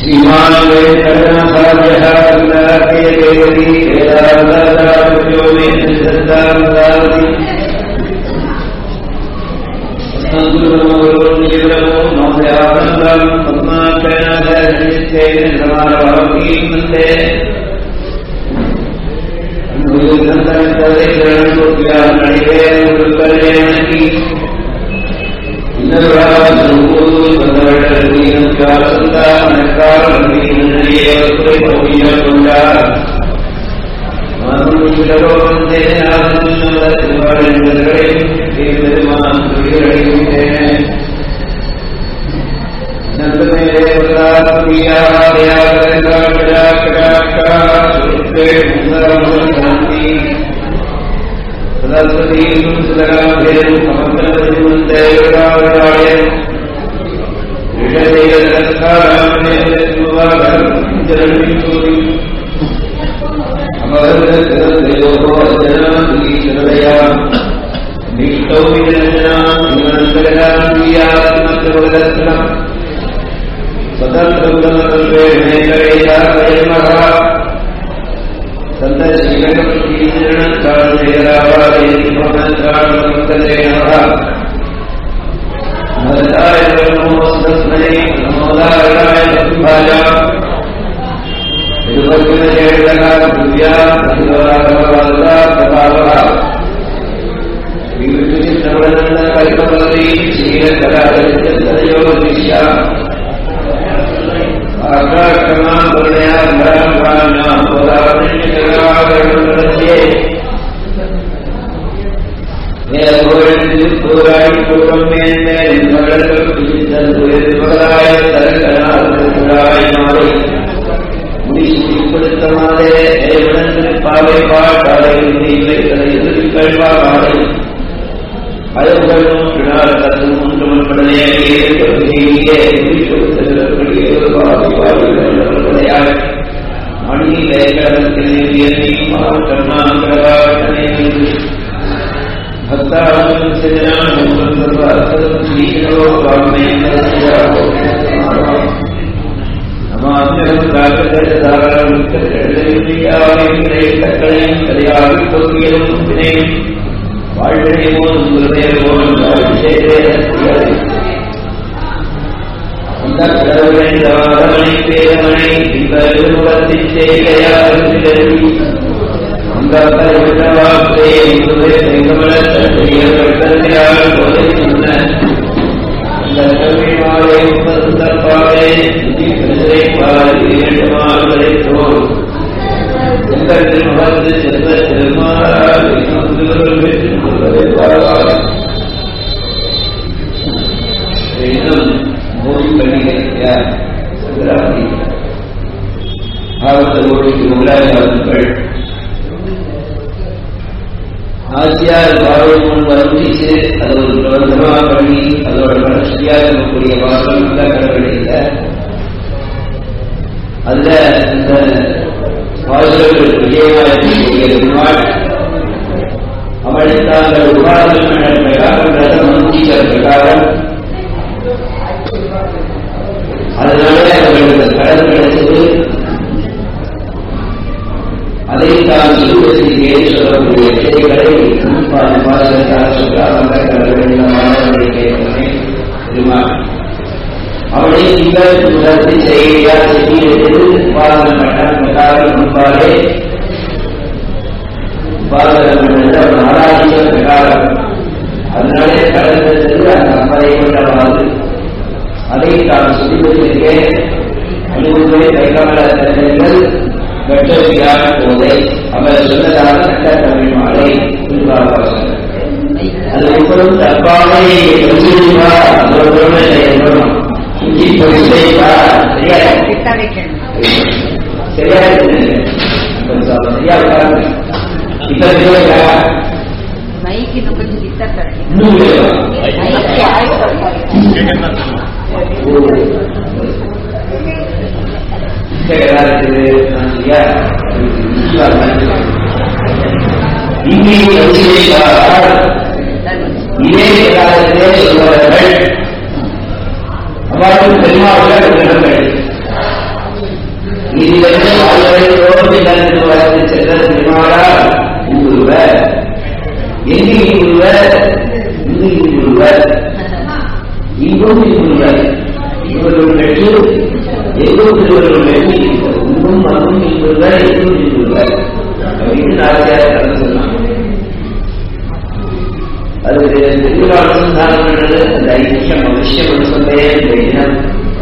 श्रीमान् वेङ्कटनाथार्यः कन्दाके देवती वेदान्ताचार्यो मे श्रद्धान्तावति अस्मद्गुरुर्निवृमो मौर्यानन्दम् पद्माकरणाथनित्येन समारभावकीं वन्दे ஆசியார் பார்வை முன் வந்துச்சு அது ஒரு பிரபந்தமா பண்ணி அதோட வளர்ச்சியா இருக்கக்கூடிய வாசல் நல்ல கடற்கரையில் அதுல இந்த வாசல்கள் விஜயமா இருக்கக்கூடிய பெருமாள் அவளை தாங்கள் உபாதன பிரகாரம் ரதம் மந்திக்கிற பிரகாரம் அதனால அவர்களுக்கு கடன் கிடைச்சது அதை தான் சொல்வதற்கு சொல்லக்கூடிய செய்திகளை பாதுகாக்க சொல்றார் அந்த கடற்கரை பெருமாள் அவளை நீங்கள் உணர்ந்து செய்யா செய்கிறது பாதன பிரகாரம் முன்பாலே பாதன நாராயண பிரகாரம் அதனாலே கடந்தது அந்த அப்பதை கொண்டவாறு அதை தான் சொல்வதற்கு அனுபவத்தை கைகால தந்தங்கள் வெட்டவியார் போதை அவர் சொன்னதாக கட்ட தமிழ் மாலை திருவாபாசன் அது இப்பொழுது தப்பாக சொல்லிடுவா அதோட செய்யணும் சுற்றி போய் செய்வா சரியா கிட்ட வைக்கணும் சரியா சரியா உட்காருங்க இப்ப இல்லையா மைக்கு இன்னும் கொஞ்சம் கிட்ட தரணும் இன்னும் இல்லையா மைக்கு ஆயிரம் இங்கே வச்சிருக்கிறார் இதே காலத்திலே சொல்வார்கள் அவ்வாறு பெருமாள் இடங்கள் கோவிந்தன் வளர்ந்து சென்ற திருமாடா இங்குருவ எங்கு இங்குருவ இங்கு இங்குருவ இங்கும் இங்குருவ இவர்கள் பெற்று எங்கும் இவர்கள் வெற்றி இங்கும் மகும் இங்குருவ எங்கும் இங்குருவ அப்படின்னு நாளையார் கலந்து சொன்னாங்க அது திருவிழாவும் சாதனது அந்த ஐக்கியம் அவசியம் சொன்னே இந்த இனம்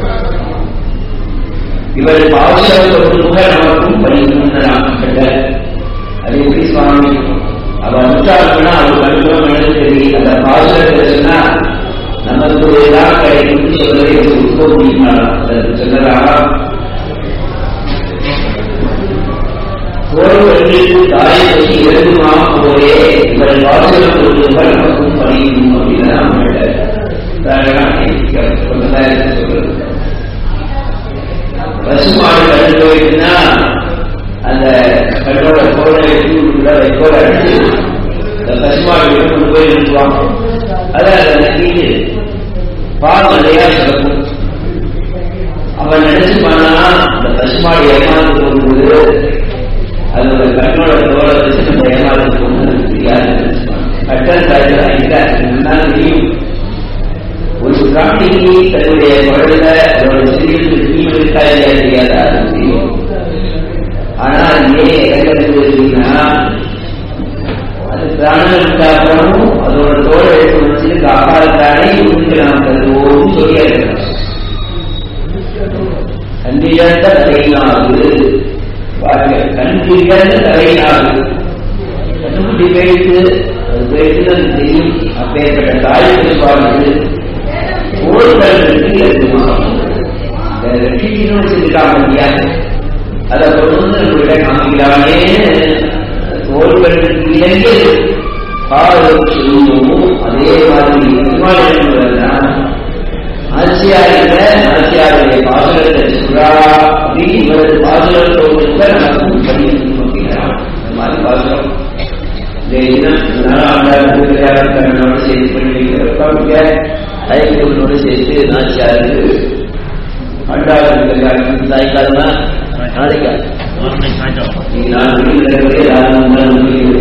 இவர் பாவசம் தொகுப்புக நமக்கும் படிக்கணும் கண்ட அது எப்படி சுவாமி அவ அனுஷ்டானம்னா அவர் அனுபவம் எழுது சரி அந்த பாவசத்தை சொன்னா நமக்கு ஏதாவது கிடைக்கும் சொல்றதை உட்கோ முடியுமா அதற்கு சொல்லலா கோர்வெளிக்கு தாயை பற்றி எழுதுமா போரே இவர் பாவசம் தொகுப்புக நமக்கும் படிக்கணும் அப்படின்னு நம்மகிட்ட சொல்றது பசுமாடு கண்டு போயிட்டுன்னா அந்த கண்ணோட கோடை எடுத்து வைக்கோட அடிச்சு அந்த பசுமாடு கொண்டு போய் நிறுத்துவாங்க அதை அதை நக்கிட்டு பால் நிறையா சுரக்கும் அவன் நினைச்சுப்பானா அந்த பசுமாடு ஏமாந்து போகும்போது அதோட கண்ணோட தோலை வச்சு நம்ம ஏமாந்து போகணும்னு தெரியாது கட்டல் தாய்தான் இல்லை தெரியும் ஒரு பிராணிக்கு தன்னுடைய குழந்தைல அதோட சிறிய தீவு இருக்கா இல்லையா தெரியாதா அது தெரியும் ஆனா ஏன் இறங்கிறது அப்படின்னா அது பிராணம் இருந்தாலும் அதோட தோலை எடுத்து வச்சு காப்பாற்றானே இவனுக்கு நாம் தருவோம் சொல்லியா இருக்கிறோம் கண்டிழந்த தலையினாவது கண்டிழந்த தலையினாவது கண்ணுக்குட்டி போயிட்டு அது போயிட்டு அது தெரியும் அப்பேற்பட்ட தாய்க்கு வாழ்ந்து ஓடுதலுக்கு இருக்குமா ரெட்டினும் செஞ்சுக்காம முடியாது அதை கொண்டு வந்து நம்மகிட்ட காமிக்கிறானே தோல்களுக்கு இடையே பாவம் சொல்லுவோம் அதே மாதிரி பெருமாள் ஆட்சியாரில் ஆட்சியாருடைய பாசுரத்தை சொல்றா அப்படின்னு இவரது பாசுரத்தோடு நமக்கும் படிக்கணும் அப்படிங்கிறான் அந்த மாதிரி பாசுரம் இந்த தினம் நாலாண்டாயிரம் கண்ணோடு சேர்த்து பண்ணி வைக்கிறப்ப ஐநூறு சேர்த்து நாச்சியாருக்கு ஆண்டாவது தாய்க்காலமா நாளைக்கா நீங்க நான் முடிக்கிறதே யாரும்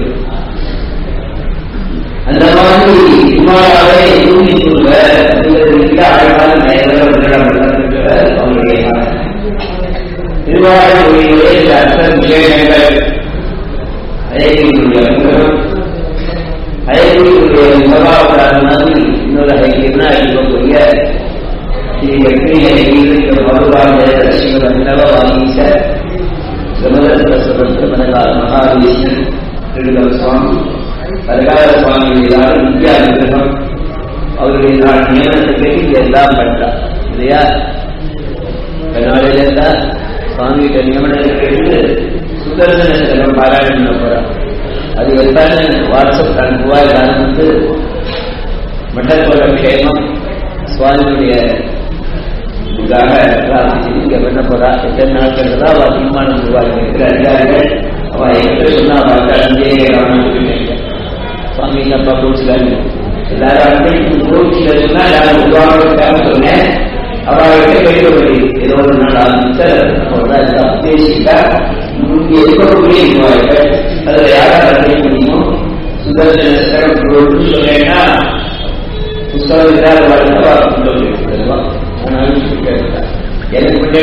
அந்த மாதிரி இம்மாவை தூங்கி கொடுங்க மிக அழகான நயவர்கள் அவருடைய திருவாரூரிலே அர்த்த விஷயங்கள் ஐக்கியங்களுடைய அனுகிரகம் ஐக்கியங்களுடைய முதலாவதான மாதிரி இன்னொரு ஐக்கியம்னா இருக்கக்கூடிய ஸ்ரீ லக்ஷ்மி ஐக்கிய மறுபாடு சிவரங்கவாகீச பிரமதஸ்வரஸ்வரஸ்வர மனகால மகாவீசன் திருடல் சுவாமி பரகால சுவாமியுடைய இந்தியா அனுகிரகம் அவருடைய நாள் நியமனத்தை இது எல்லாம் பண்றார் இல்லையா கர்நாடகில இருந்தா சுவாமிகிட்ட நியமனத்தை கேட்டு சுதர்சன செல்வம் பாராயணம் பண்ண போறார் அது எல்லாமே வாட்ஸ்அப் அனுப்புவா எல்லாரும் வந்து மட்டத்தோட க்ஷேமம் சுவாமியுடைய இதுக்காக பிரார்த்திச்சு இங்க பண்ண போறா எத்தனை நாட்கள் தான் அவ தீர்மானம் உருவாக்கி இருக்கிற அதிகாரிகள் அவ எங்கிட்ட சொன்னா அவ அஞ்சே ராமன் சுவாமி அப்பா கோச்சிலாங்க எல்லாரும் அன்றைக்கு கோச்சில சொன்னா எல்லாரும் உருவாக்க சொன்னேன் அவர்கிட்ட கேட்கவில்லை ஏதோ ஒரு நாள் ஆரம்பிச்சு எல்லாம் உத்தேசித்தா இங்கே இருக்கக்கூடிய இதுவார்கள் அதில் யாரால் அறிய முடியுமோ சுதர்சன சக்கரம் சொன்னேன்னா புஸ்தகம் இல்லாத வாழ்க்கை எனக்கு கொண்டே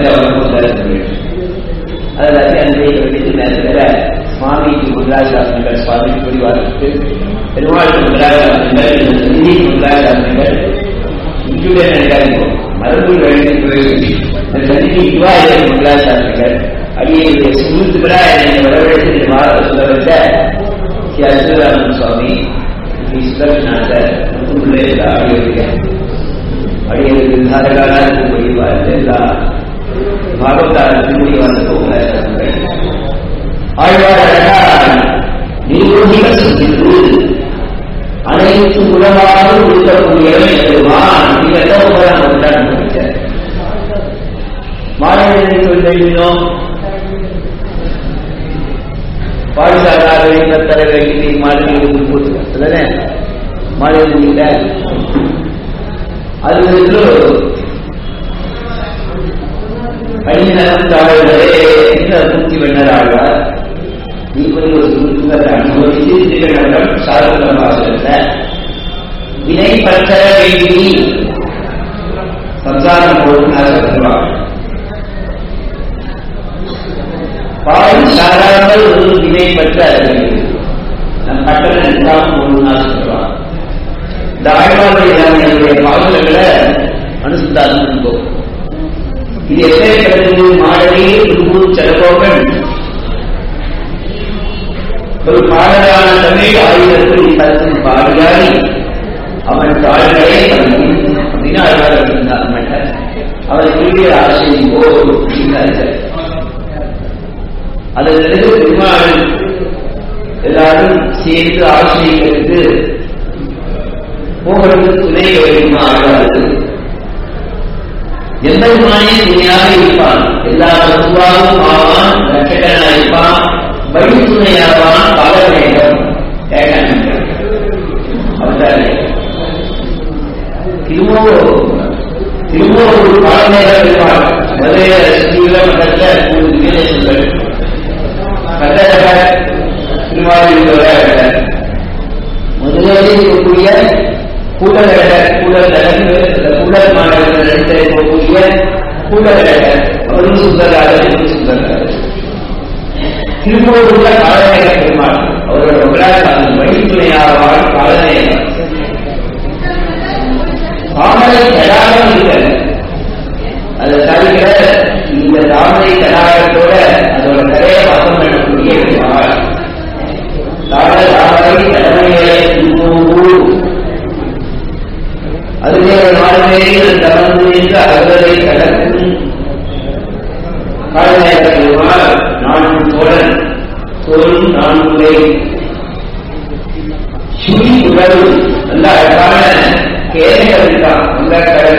அதில் அன்றைய வேண்டியது நேரத்தில் சுவாமிக்கு முருகாசாசனங்கள் சுவாமி புரிவாருக்கு பெருமாளுக்கு முருகாசாசனங்கள் நிதி முருகாசாசனங்கள் இங்குடைய நினைக்காதீங்க மரபு வேண்டி போய் சந்திக்கு இவ்வாறு முருகாசாசனங்கள் அடியுடைய சுமூத்துகளா என்னை வரவழைத்து மாற சொல்ல வச்ச ஸ்ரீ அசுராமன் சுவாமி ஸ்ரீ சுதர்ஷனாசர் முத்துக்குள்ளே அடியோடைய அடியோடு தாரகாலா இருக்கக்கூடிய எல்லா பாகவதாரத்தினுடைய வந்து ஆழ்வார் அழகா நிர்வகிக சிந்தித்து அனைத்து உலகாக இருக்கக்கூடியவன் எதுவான் நீங்கள் உபரம் கொண்டாட முடிச்சார் மாணவர்களை சொல்லினோம் பாடசாலா வெளியில் தர வேண்டிய மாணவிகளுக்கு போட்டு அதுதானே மாணவர்கள் நீங்க அது வந்து கடினத்தாழ்களே என்று பூர்த்தி பண்ணாழ்வார் இப்படி ஒரு சுருக்கத்தை அனுபவித்து திருநகரம் சாரத வாசகத்தை வினை பற்ற வேண்டி சம்சாரம் போடுனார் சொல்லுவாங்க பால் சாராமல் ஒரு வினை பற்ற அறிவியல் நம் பட்டணம் எல்லாம் போடுனார் சொல்லுவாங்க இந்த ஆழ்வாருடைய என்னுடைய பாடல்களை அனுசந்தானம் என்போம் இது எப்பேற்பட்டது மாடவே குரு செலவோகன் ஒரு பாடலான தமிழ் ஆயுதத்தில் தத்தும் பாடியாடி அவன் தாழ்களே அப்படின்னு அழகாக இருந்தார் மன்னர் அவர் திரும்பிய ஆசையும் ஓ அப்படின்னார்கள் அதன் பிறகு பெருமாள் எல்லாரும் சேர்ந்து ஆசிரியர்களுக்கு போகிறது துணை வேண்டுமா ஆகாது எந்த மானே துணையாக இருப்பான் எல்லா வசுவாகவும் ஆவான் ரட்சகனாக இருப்பான் வழி துணையாவான் பல வேண்டும் திரும்ப திரும்ப ஒரு பாடநேரம் இருப்பான் மதுரைய ஸ்ரீல மட்டத்தில் ஒரு விஜயசுந்தர் கட்டட திருமாவளி மதுரையில் இருக்கக்கூடிய கூடல் கூடல் கூடல் மாநகரத்தில் நடித்த இருக்கக்கூடிய கூடல் அவரும் சுந்தராஜன் சுந்தராஜன் திருப்பூருள்ள காலநேர பெருமாள் அவரோட விளையாட்டு வழித்துணையாவால் காலநேரம் தாமரை தடாகம் இருக்கிறது அதை தவிர இந்த தாமரை தடாகத்தோட அதோட கரையை வாசம் பண்ணக்கூடிய பெருமாள் தாமரை தாமரை தலைமையை திருப்பூர் அதிலே நாடுமேல் தமர்ந்து என்று அகலை கடக்கும் காலநேர பெருமாள் நான்கு தோழன் தோல் நான்குலை சுழி உடல் நல்ல அழகான கேரைகள் இருக்கான் அந்த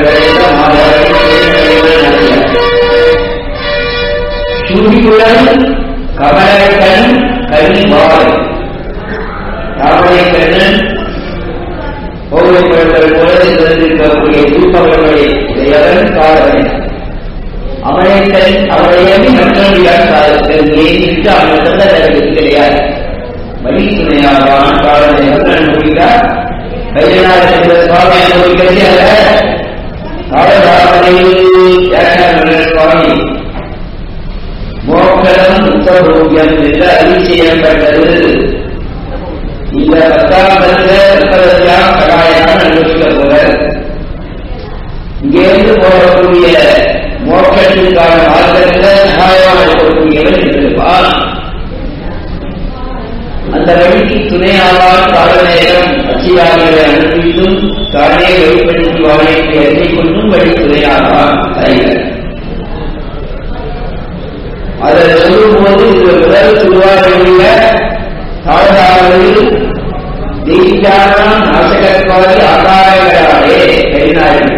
சுழியுடன் கமலக்கண் கரிவாய் தாமரை கண்ணன் கோவில்கள் போல இருந்திருக்கக்கூடிய தூப்பவர்களை உடையவன் காரணம் அவனைத்தன் அவனையமே மற்றவர்கள் சாதத்தில் ஏனிட்டு அவன் தந்த தனக்கு கிடையாது வழி துணையாவான் காலனை அனுபவித்தார் கையனார் என்ற சுவாமி அனுபவிக்கிறது அல்ல காலதாமனையில் சுவாமி மோக்கரம் உத்தரோக்கியம் என்று அறிவு செய்யப்பட்டது இந்த பத்தாம் பத்திரத்தியா கடாயம் அனுபவிக்க போல இங்கேருந்து போகக்கூடிய மோட்சத்திற்கான மார்க்கத்தில் சகாயமாக இருக்கக்கூடியவன் இருந்திருப்பான் அந்த வழிக்கு துணையாவால் கால நேரம் அச்சியாளர்களை அனுப்பித்தும் தானே வெளிப்படுத்தி வாழைக்கு எண்ணை கொண்டும் வழி துணையாவான் கைகள் அதை சொல்லும்போது இந்த முதல் திருவாரூரில் தாழ்ந்தாளர்கள் தெய்வீகான நாசகத்வாதி ஆதாரங்களாலே கடினார்கள்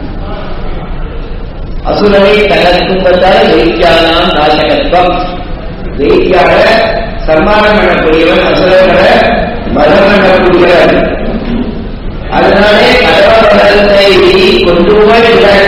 அசுரனை தகர்க்கும்பதால் வைத்தியானாம் நாசகத்வம் வைத்தியாக சம்மானம் பண்ணக்கூடியவன் அசுரங்களை மதம் பண்ணக்கூடியவன் அதனாலே கடவுளத்தை கொண்டு போய்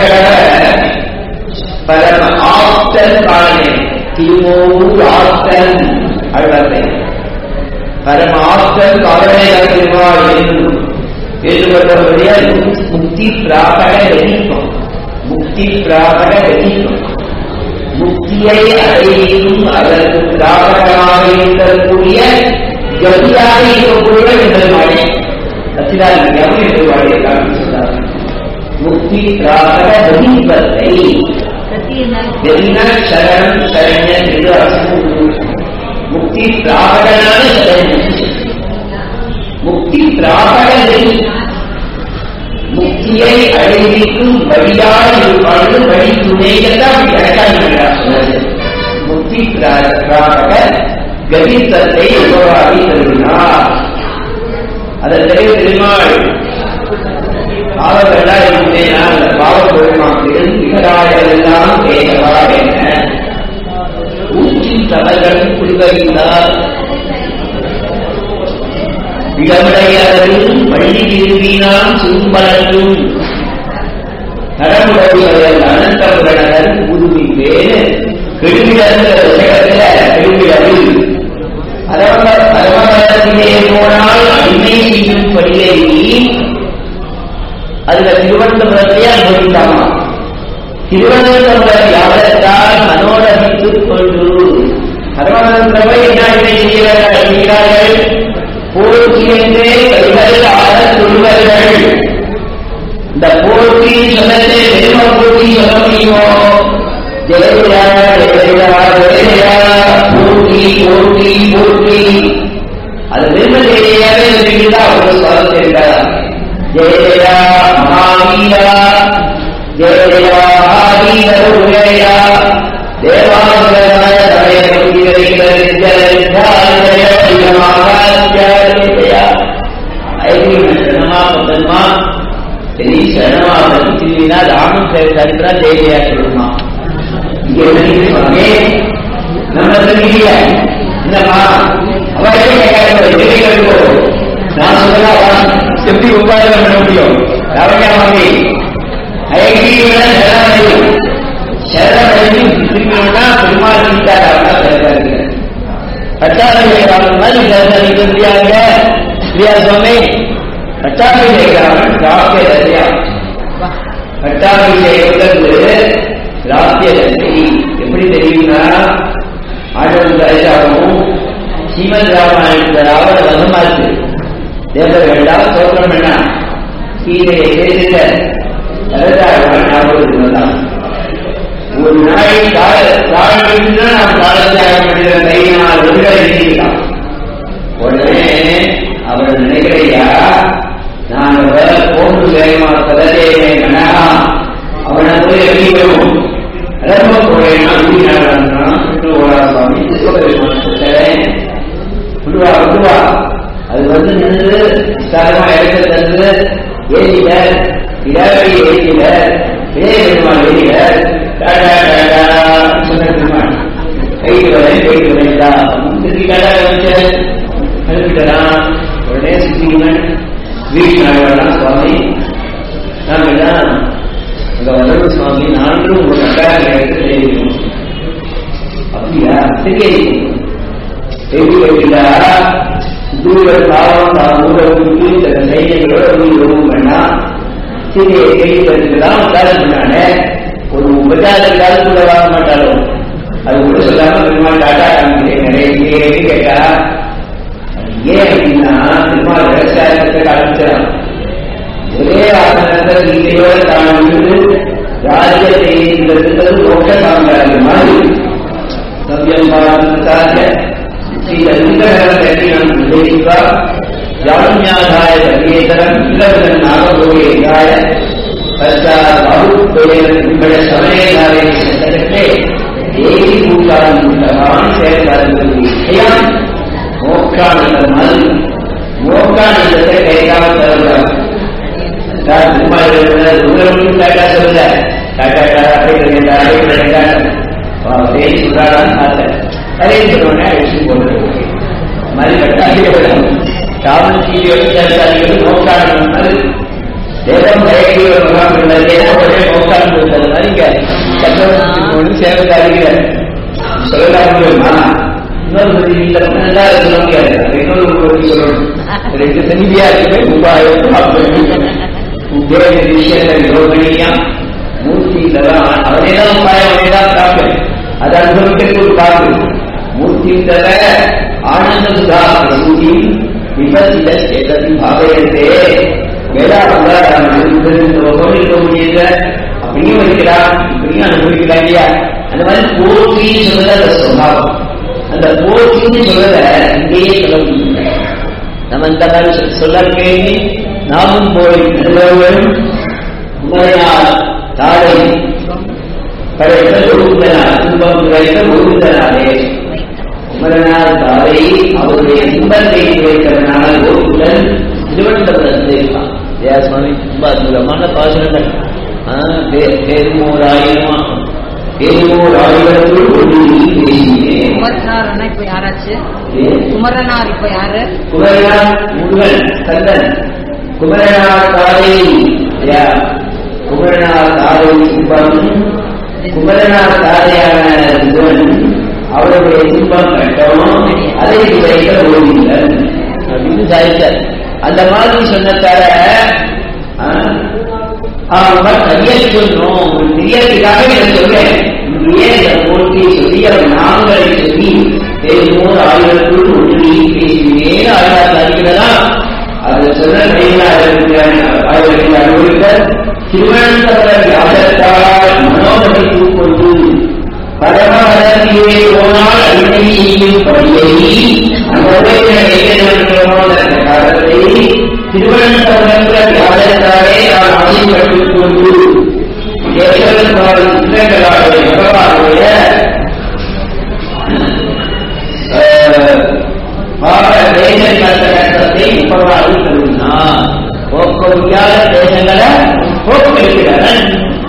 பரம ஆப்தன் காணே திருமூர் ஆப்தன் அழகை பரம ஆப்தன் காரணே அறிவாள் என்று ஏற்றுக்கொண்டபடிய முக்தி பிராபக வெடிக்கும் முக்தி பிராபக வெடிக்கும் முக்தியை அடையும் அதற்கு பிராபகமாக இருக்கக்கூடிய கதியாக இருக்கக்கூடிய பெருமாளே சச்சிதானந்தம் என்று வாழ்கிறார் சொன்னார் முக்தி பிராபக வெடிப்பத்தை எதினா சரணம் சரண்யன் என்று அர்த்தம் முக்தி பிராபகனான சரண்யன் முக்தி பிராபக முக்தியை அடைவிக்கும் வழியாக இருப்பாடு வழி துணையெல்லாம் சொன்னது முக்தி பிராபக கதித்தத்தை உபவாதி தருவினார் அதன் பிறகு திருமாள் பாவங்கள்லாம் இருக்குமே அந்த பாவ பெருமாக்கள் விகராயெல்லாம் கேட்கவா என்ன ஊற்றின் தவறுகள் குடிவகித்தார் இடமுடையவரும் வள்ளி விரும்பினான் சும்பலற்றும் கடமுடையவர் அனந்தபுரணர் உருவி வேறு என்ற விஷயத்துல திரும்பியது பரமபதத்திலே போனால் அடிமை செய்யும் படியை அதுல திருவனந்தபுரத்தை அனுபவித்தாமா திருவனந்தபுரம் யாவத்தால் மனோரமித்துக் கொண்டு பரமபதத்திரவை என்ன அடிமை செய்கிறார்கள் போற்றி என்றே கைகள் ஆட சொல்வார்கள் இந்த போற்றி சொன்னதே பெருமை போற்றி சொல்ல முடியுமோ ஜெயலலிதா ஜெயலலிதா ஜெயலலிதா போற்றி போற்றி போற்றி அது பெருமை செய்தியாவே இருக்கிறதா ஒரு சுவாரஸ்யம் இருக்கிறதா ஜெயலலிதா மகாவீரா ஜெயலலிதா மகாவீர உரையா தேவாசுரனாய ஐதீகமா சரி சரணமாக திரும்பினா ராமன் சரித்திரா தேவையா சொல்லுமா இங்க என்ன சுவாமி நம்ம தெரியல என்னம்மா அவரே கேட்காத நான் சொல்லலாம் எப்படி உபாயம் பண்ண முடியும் ரவணியாமி ஐதீகம் சரணமையும் சரணமையும் திரும்பினா பெருமாள் சீட்டார் அவனா பட்டாபிஷேகம் மாதிரி சரணமைக்க முடியாங்க இல்லையா சுவாமி பட்டாபிஷேகம் ராசிய ரசியா பட்டாபிஷேகத்துக்கு ராசிய ரசி எப்படி தெரியும்னா ஆண்டவன் கரைசாகவும் ஸ்ரீமத் ராமாயணத்துல ராவண வசமாச்சு தேவர்கள்லாம் தோற்றம் என்ன கீதையை பேசிட்ட கரதாழ்வான் ஞாபகத்துக்கு தான் ஒரு நாளை கால காலம் நாம் காலத்தியாக படிக்கிற கையினால் விடுதலை நீக்கலாம் உடனே அவர் நினைக்கிறையா நான் போன்று வேகமா கததேவே மனா அவனை போய் எப்படி வரும் ரொம்ப போறேன்னா உயிரினா சுற்று ஓடா சுவாமி விடுவா விடுவா அது வந்து நின்று விசாரமா இடத்த தந்து ஏறிட இடாவடி ஏறிட விஜய பெருமாள் ஏறிட டாடா டாடா சொன்ன பெருமாள் கைக்கு வரேன் கைக்கு வரேன்டா திருப்பி டாடா வந்து அனுப்பிட்டான் உடனே சுத்திங்கன்னு வீட்டு நாடுவானா சுவாமி நாங்கள்தான் அங்க வரவு சுவாமி நான்கும் உங்க கட்டாய நேரத்தில் தெரியும் அப்படியா சரி செய்தி வைக்கிறா தூர காலம் தான் ஊரவுக்கு தன் சைன்யங்களோட உயிர் உருவம் பண்ணா சீதையை கேள்விப்பட்டுதான் காலம் பண்ணானே ஒரு உபச்சார காலத்துல வாங்க மாட்டாலும் அது கூட சொல்லாம பெருமாள் டாட்டா காமிக்கிறேன் நிறைய கேட்டா ஏன் அப்படின்னா பெருமாள் விவசாயத்தை ஆரம்பிச்சான் ஒரே ஆசனத்தை கீதையோட தான் இருந்து ராஜ்யத்தை இருக்கிறது மோட்ச சாம்ராஜ்யம் மாதிரி சத்தியம் பாரத ஸ்ரீ லிங்கநகர கட்டினம் விஜயிப்பா ஜாமியாதாய சங்கேதரம் இல்லவன் நாகபோகாய பச்சா பாபுபேரன் உங்கள சமயதாரை சட்டத்தை தேவி கூட்டாளன் உள்ளதான் செயல்பாடுகள் விஷயம் மோக்கானந்த மது மோக்கானந்தத்தை கைகால் தருகிறார் உங்களுக்கும் டாட்டா சொல்ல டாட்டா டாடா அப்படியே சொல்றாடான்னு பார்த்தேன் அதே சொன்னோடனே அழிச்சு போட்டு மாதிரி கட்டாயம் காவல் சீரியோடு மோக்கானந்தம் அது தேவம் பயக்கிற முகாம் உள்ளது உடனே மோக்கானந்தம் இருந்தது மாதிரி இங்க சக்கரவர்த்தி சேவை அறிகிற சொல்லலாம் முடியுமா இன்னொரு பத்தி நீங்க நல்லா சொல்ல முடியாது இன்னொரு பத்தி சொல்லணும் ரெண்டு தனியா இருக்கு உபாயம் உபயோக விஷயங்கள் யோகனியா மூர்த்தி இதெல்லாம் அவனே தான் உபாயம் அவனே தான் காப்பு அது அனுபவிக்கிறது ஒரு காப்பு மூர்த்தி தர ஆனந்த சுதா பிரசூதி விபத்தில சேதத்தி பாவையத்தே வேதா லோகம் இருக்க முடியல அப்படியும் இருக்கிறான் இப்படியும் அனுபவிக்கிறான் இல்லையா அந்த மாதிரி போற்றின்னு சொல்றது அந்த சுபாவம் அந்த போற்றின்னு சொல்றத இங்கேயே சொல்ல முடியும் நம்ம இந்த மாதிரி சொல்ல கேள்வி நாமும் போய் நல்லவர்களும் உண்மையால் தாழை படைத்த ஒழுந்தனார் துன்பம் குறைத்த ஒழுந்தனாரே உமரனால் தாரை அவருடைய துன்பத்தை குறைத்தவனால் ஒழுங்குடன் திருவனந்தபுரத்தில் இருப்பான் ஜெயா சுவாமி ரொம்ப அற்புதமான பாசனங்கள் பேருமோராயிரமா பேருமோராயிரத்துள் ஒன்று நீ பேசினேன் குமரனார்னா இப்ப யாராச்சு குமரனார் இப்ப யாரு குமரனார் முருகன் கந்தன் குமரனார் தாரை யா குமரனார் தாரை சிவன் குமரனார் தாரையான சிவன் அவருடைய துன்பம் கட்டம் அதை குறைக்க ஓடிங்கள் அப்படின்னு சாதித்தார் அந்த மாதிரி சொன்னதால அவன் கையை சொல்லணும் ஒரு தெரியறதுக்காக எனக்கு சொல்றேன் இங்கேயே இந்த போட்டி சொல்லி அவன் நாங்களை சொல்லி பேசும்போது ஆயிரத்துள் ஒன்றி பேசுவே ஆயிரத்து அறிகிறதா அது சொன்ன கையில் அலுவலர் திருவனந்தபுரம் யாதத்தால் மனோபதித்து கொண்டு பரமரத்திலே போனால் அன்னையையும் படியை அந்த காலத்தை திருவனந்தபுரத்தில் யாதத்தாலே நான் ஆசைப்பட்டுக் கொண்டு யசோதன் சின்னங்களாக பகவானுடைய பாப தேச கட்டத்தை பகவான் சொல்லினார் போக்க முடியாத தேசங்களை போக்குகிறான்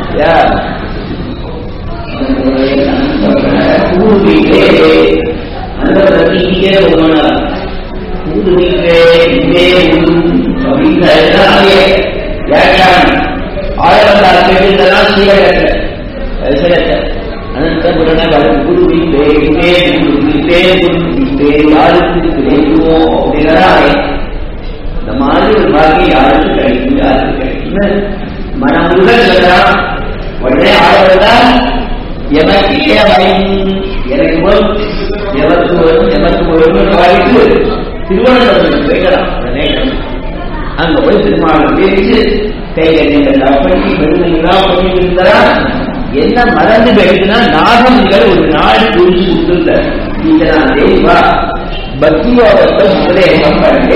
பூர்வீகே அந்த பிரதிக்கே ஒருவனார் பூர்வீகே இங்கே அப்படிங்கிற எல்லாமே வியாக்கியானம் ஆயிரத்தாறு பேருந்தெல்லாம் சீரகற்ற சிறத்த அனந்தபுரண குருவிப்பே இங்கே குருவிப்பே குருவிப்பே யாருக்கு கிடைக்குமோ அப்படிங்கிறாரே இந்த மாதிரி ஒரு பாக்கியம் யாருக்கு கிடைக்கும் யாருக்கு கிடைக்கும் மனம் முழுக்க சொல்றான் உடனே ஆளுநர்தா எமக்கே வரும் எனக்கு வரும் எவருக்கு வரும் எமக்கு வரும் வாய்ப்பு திருவனந்தபுரம் போய்க்கலாம் உடனே அங்க போய் திருமாவளம் பேசி கைகள் பண்ணி பெருமைகளாம் பண்ணி இருந்தா என்ன மறந்து போயிடுச்சுன்னா நாகங்கள் ஒரு நாள் குறிச்சு கொடுத்துருந்த இந்த நான் தேவா பக்தியோகத்தை முதலே பண்ணே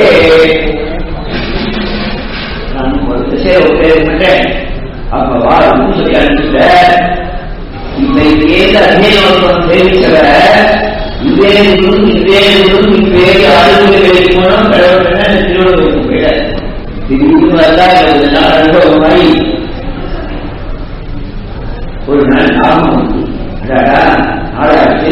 நான் ஒரு திசையை விட்டேன் அப்ப வா சொல்லி அனுப்பிச்சிட்ட இப்ப ஏத அத்தியாயம் சேவிச்சவ இதே குரு இதே குரு இப்பே ஆளுநர்களை போனோம் கடவுள் திருவள்ளுவர் போயிட திடீர்னு வந்தா இருபது நாள் அனுபவம் மாதிரி ஒரு நாள் ஞாபகம் வந்து அடாடா ஆளாச்சு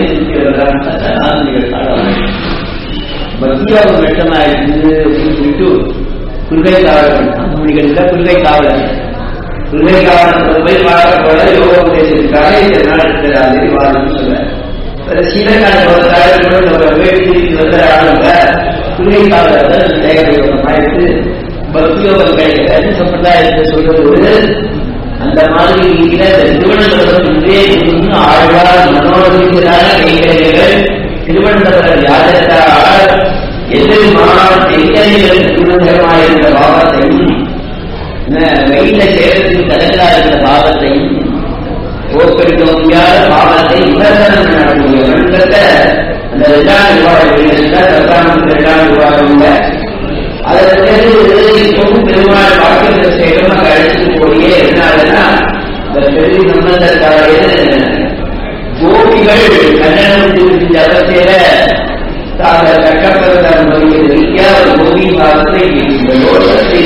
பக்தியோகம் வெட்டமாயிருக்கு அப்படின்னு சொல்லிட்டு குருகை காவலன் அந்த மணிகளுக்கு குருகை காவலன் குருகை காவலன் போய் பார்க்க போல யோக உபதேசத்துக்காக இந்த நாள் இருக்கிறாரு வாழ்ந்து சொல்ல சீனக்கான ஒரு வேட்டி வந்து ஆளுங்க குருகை காவலர் தேவையோகமாயிருக்கு பக்தியோகம் கிடைக்கிறது சம்பிரதாயத்தை சொல்றது அந்த மாதிரி இருக்கிற திருவனந்தபுரம் இன்றே ஆழ்வார் மனோரமிக்கிறான கைகளைகள் திருவனந்தபுரம் யாதத்தால் எதிர்மான் எங்கனைகளுக்கு திருவனந்தபுரமாயிருந்த பாவத்தையும் வெயில சேரத்துக்கு தடங்கா இருந்த பாவத்தையும் போக்கெடுக்க முடியாத பாவத்தை விமர்சனம் பண்ணக்கூடியவன்றத அந்த இரண்டாம் நிர்வாகம் பிரதான இரண்டாம் நிர்வாகம் அதில் பிறகு இப்பவும் பெருமாள் வாக்கியத்தை சேகரமா கழிச்சு போடியே என்னாதுன்னா இந்த பெரிய சம்பந்தத்தாலேயே கோபிகள் கண்ணனம் செஞ்ச அவசியில தாங்கள் கட்டப்பட்ட அனுபவிக்கிற ரீதியா ஒரு கோபி பாகத்தை இந்த யோகத்தை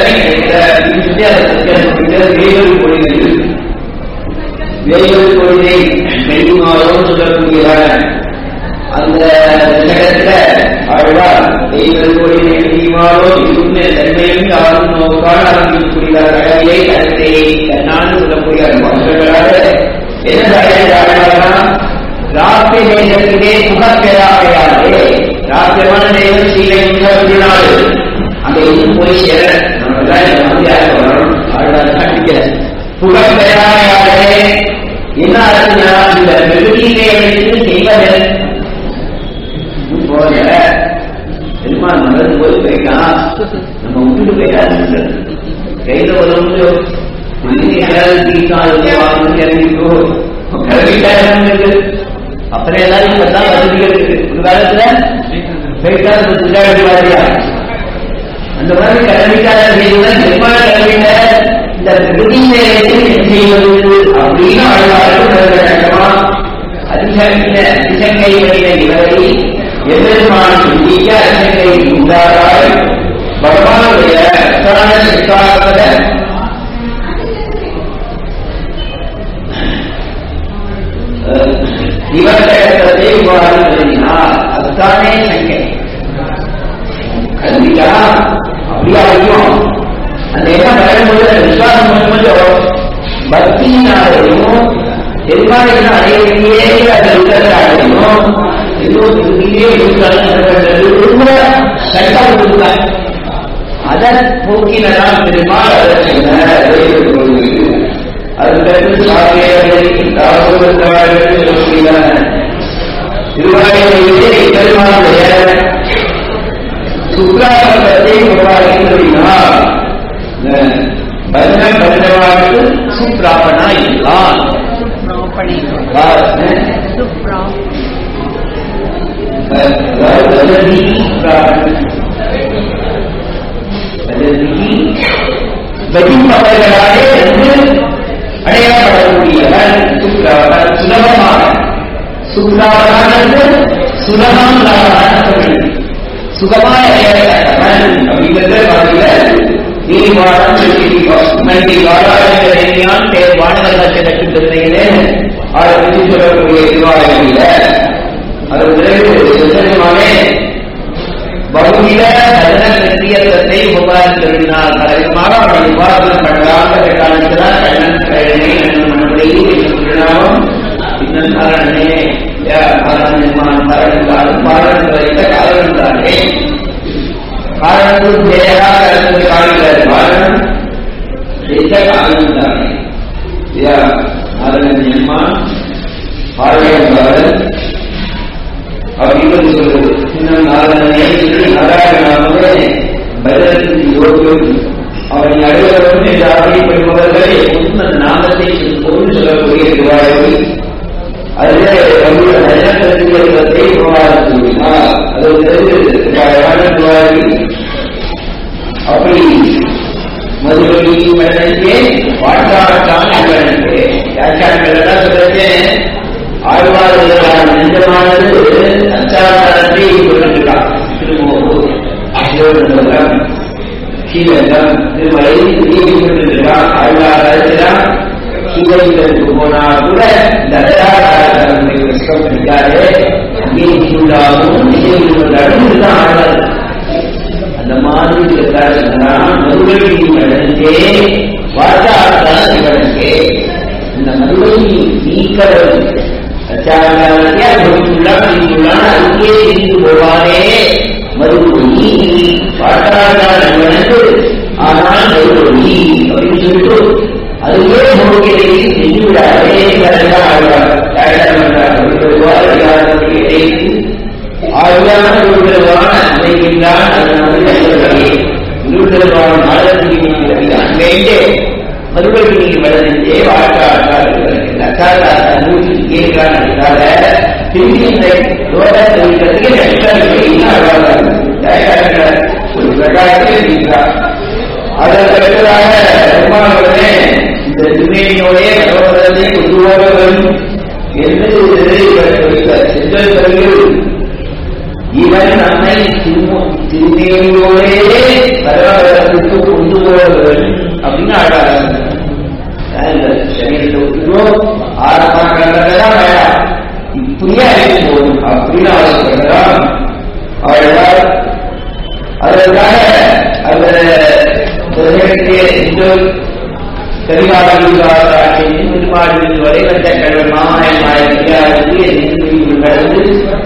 வேலூர் கொள்கை வேலூர் கொள்கை பெருமாளோ சொல்லக்கூடியவன் அந்த இடத்துல ஆழ்வார் தெய்வம் கோயில் நீமாரோ இதுமே தன்மையும் யாரும் நோக்கால் ஆரம்பிக்கக்கூடிய கடலையை கருத்தை நான் சொல்லக்கூடிய மக்களாக என்ன ஆழ்வாரா ராத்திரி நேரத்திலே சுகப்பேராகையாலே ராத்திரமான நேரம் சீலை திருநாள் அங்க இன்னும் போய் சேர நம்ம எல்லாம் வரணும் ஆழ்வார் காட்டிக்கிற புகப்பேராகையாலே என்ன அர்த்தம்னா இந்த வெகுளியை எடுத்து செய்வதன் போல பெருமாள் நடந்து போய் போயிட்டான் நம்ம விட்டுட்டு போயிட்டாரு கையில ஒரு வந்து அப்புறம் எல்லாரும் இப்பதான் வசதிகள் இருக்கு ஒரு காலத்துல போயிட்டா அந்த மாதிரி கடமைக்கார செய்வதன் பெருமாள் கடமையில இந்த பிரதிநிலை செய்வது அப்படின்னு ஆழ்வார்கள் அதிசங்க அதிசங்கை வழியை இவரை எதிர்மான் சிந்திக்க அதிசங்கை உண்டாராய் பகவானுடைய அசான சித்தார்த்த இவர்களிடத்தை இவ்வாறு எழுதினார் அதுதானே சங்கை கல்வியா அப்படியா ஐயும் அந்த என்ன வரும்போது விசுவாசம் பண்ணும்போது பக்தியினாலையும் பெருமாளின் அடையிலேயே அது இருக்கிறதாலையும் ரொம்ப சட்டம் கொடுத்தாங்க அதை போக்கினதான் பெருமாள் அதை சொன்ன அதுக்கடுத்து சாமியார்கள் தாசோதர்கள் சொல்கிறார் திருவாரூரிலே பெருமாளுடைய சுக்ராபத்தை உருவாக்கினார் பஜன பஜனவாக்கு சுப்ராபனா இல்லான் சுப்ராபணி சுப்ரா வழிபவர்களாலே என்று அடையாளப்படக்கூடியவன் சுக்ராவன் சுலபமாக சுக்ராவனானது சுலபம் சுகமாய் அடையாளப்பட்டவன் அப்படிங்கிறத பாருங்க நீ வாழம் நன்றி வாழான் பேர் வானகலட்சணத்து திருந்தையிலே ஆரம்பித்து சொல்லக்கூடிய திருவாரூரில அது பிறகு சுத்தமானே பகுதியில அதன நித்தியத்தை உபகாரம் திருடினார் கலைமாக அவனை உபாசனம் பண்ணலாக காலத்தினால் கண்ணன் கழனே கண்ணன் மனதிலேயே திருநாமம் இன்னும் காரணனே காரணமான காரணம் காரணம் வரைத்த காரணம் தானே காரணம் ஜெயராக இருந்து காணுகிறார் காரணம் ஜெயித்த காரணம் தானே அதன் அம்மா ஆரோக்கியம் அப்படின்னு சொல்றது இன்னும் நாராயணனே நாராயணாமே பரதத்தின் யோகம் அவனை அடைவதற்கும் என்று ஆசைப்படுபவர்களே உண்மை நாமத்தை பொருள் சொல்லக்கூடிய திருவாயூரி அதிலே நம்முடைய நயனத்தை உருவாக கூறினார் அது பிறகு திருவாயூரி அப்படி மதுரை மன்னனுக்கே வாட்டாட்டான இவனுக்கு வியாக்கியானங்கள் சொல்றது ஆழ்வார்களான நெஞ்சமானது அச்சாரத்தை கொண்டிருக்கான் திருமூர் சிவபெருமன் ஸ்ரீரங்கம் திருமலை கொண்டிருக்கான் ஆழ்வாரத்திலாம் சிவலிங்கத்துக்கு போனா கூட இந்த அச்சாரத்தை கஷ்டம் பண்ணிக்காரு அங்கே சூடாகவும் நினைவுகளும் தான் ஆழ்வார் அந்த மாதிரி இருக்கிறார் மறுபடி நடந்தே வார்த்தாத்தான் இவனுக்கு இந்த மறுபடி நீக்கிறது அங்கே இருந்து போவாரே மறுபடி பாட்டாளர்களுக்கு ஆனால் மறுபடி அப்படின்னு சொல்லிட்டு அதுவே முழுக்கையை செஞ்சு விடாதே ஆழ்வான உருவமான அமைகின்றான் உருவமான நாளத்திற்கு அங்கேண்டே மறுபடியும் நீங்க வளர்ந்தே வாக்காட்டாக கேட்கிறாங்க திரும்பி இந்த லோகத்தை ஒரு பிரகாரத்தில் இருக்கிறார் அதற்கு அடுத்ததாக பெருமானவர்களே இந்த திருமேனியோடைய லோகத்தை கொண்டு போக வேண்டும் என்று சென்றல் பிறகு இவன் நம்மை திருமேனியோடே பரவலத்துக்கு கொண்டு போக வேண்டும் அப்படின்னு ஆடாங்க சரீரத்தை விட்டுருவோம் ஆரம்பமாக வேண்டாம் இப்படியே அழைத்து போகும் அப்படின்னு ஆசைப்படுறான் அவர்களால் அதற்காக அந்த கரிகாலின் திருமாவளி வரை வந்த கடல் மாமாயன் நாயகியாருக்கு எதிர்ப்பு கடந்து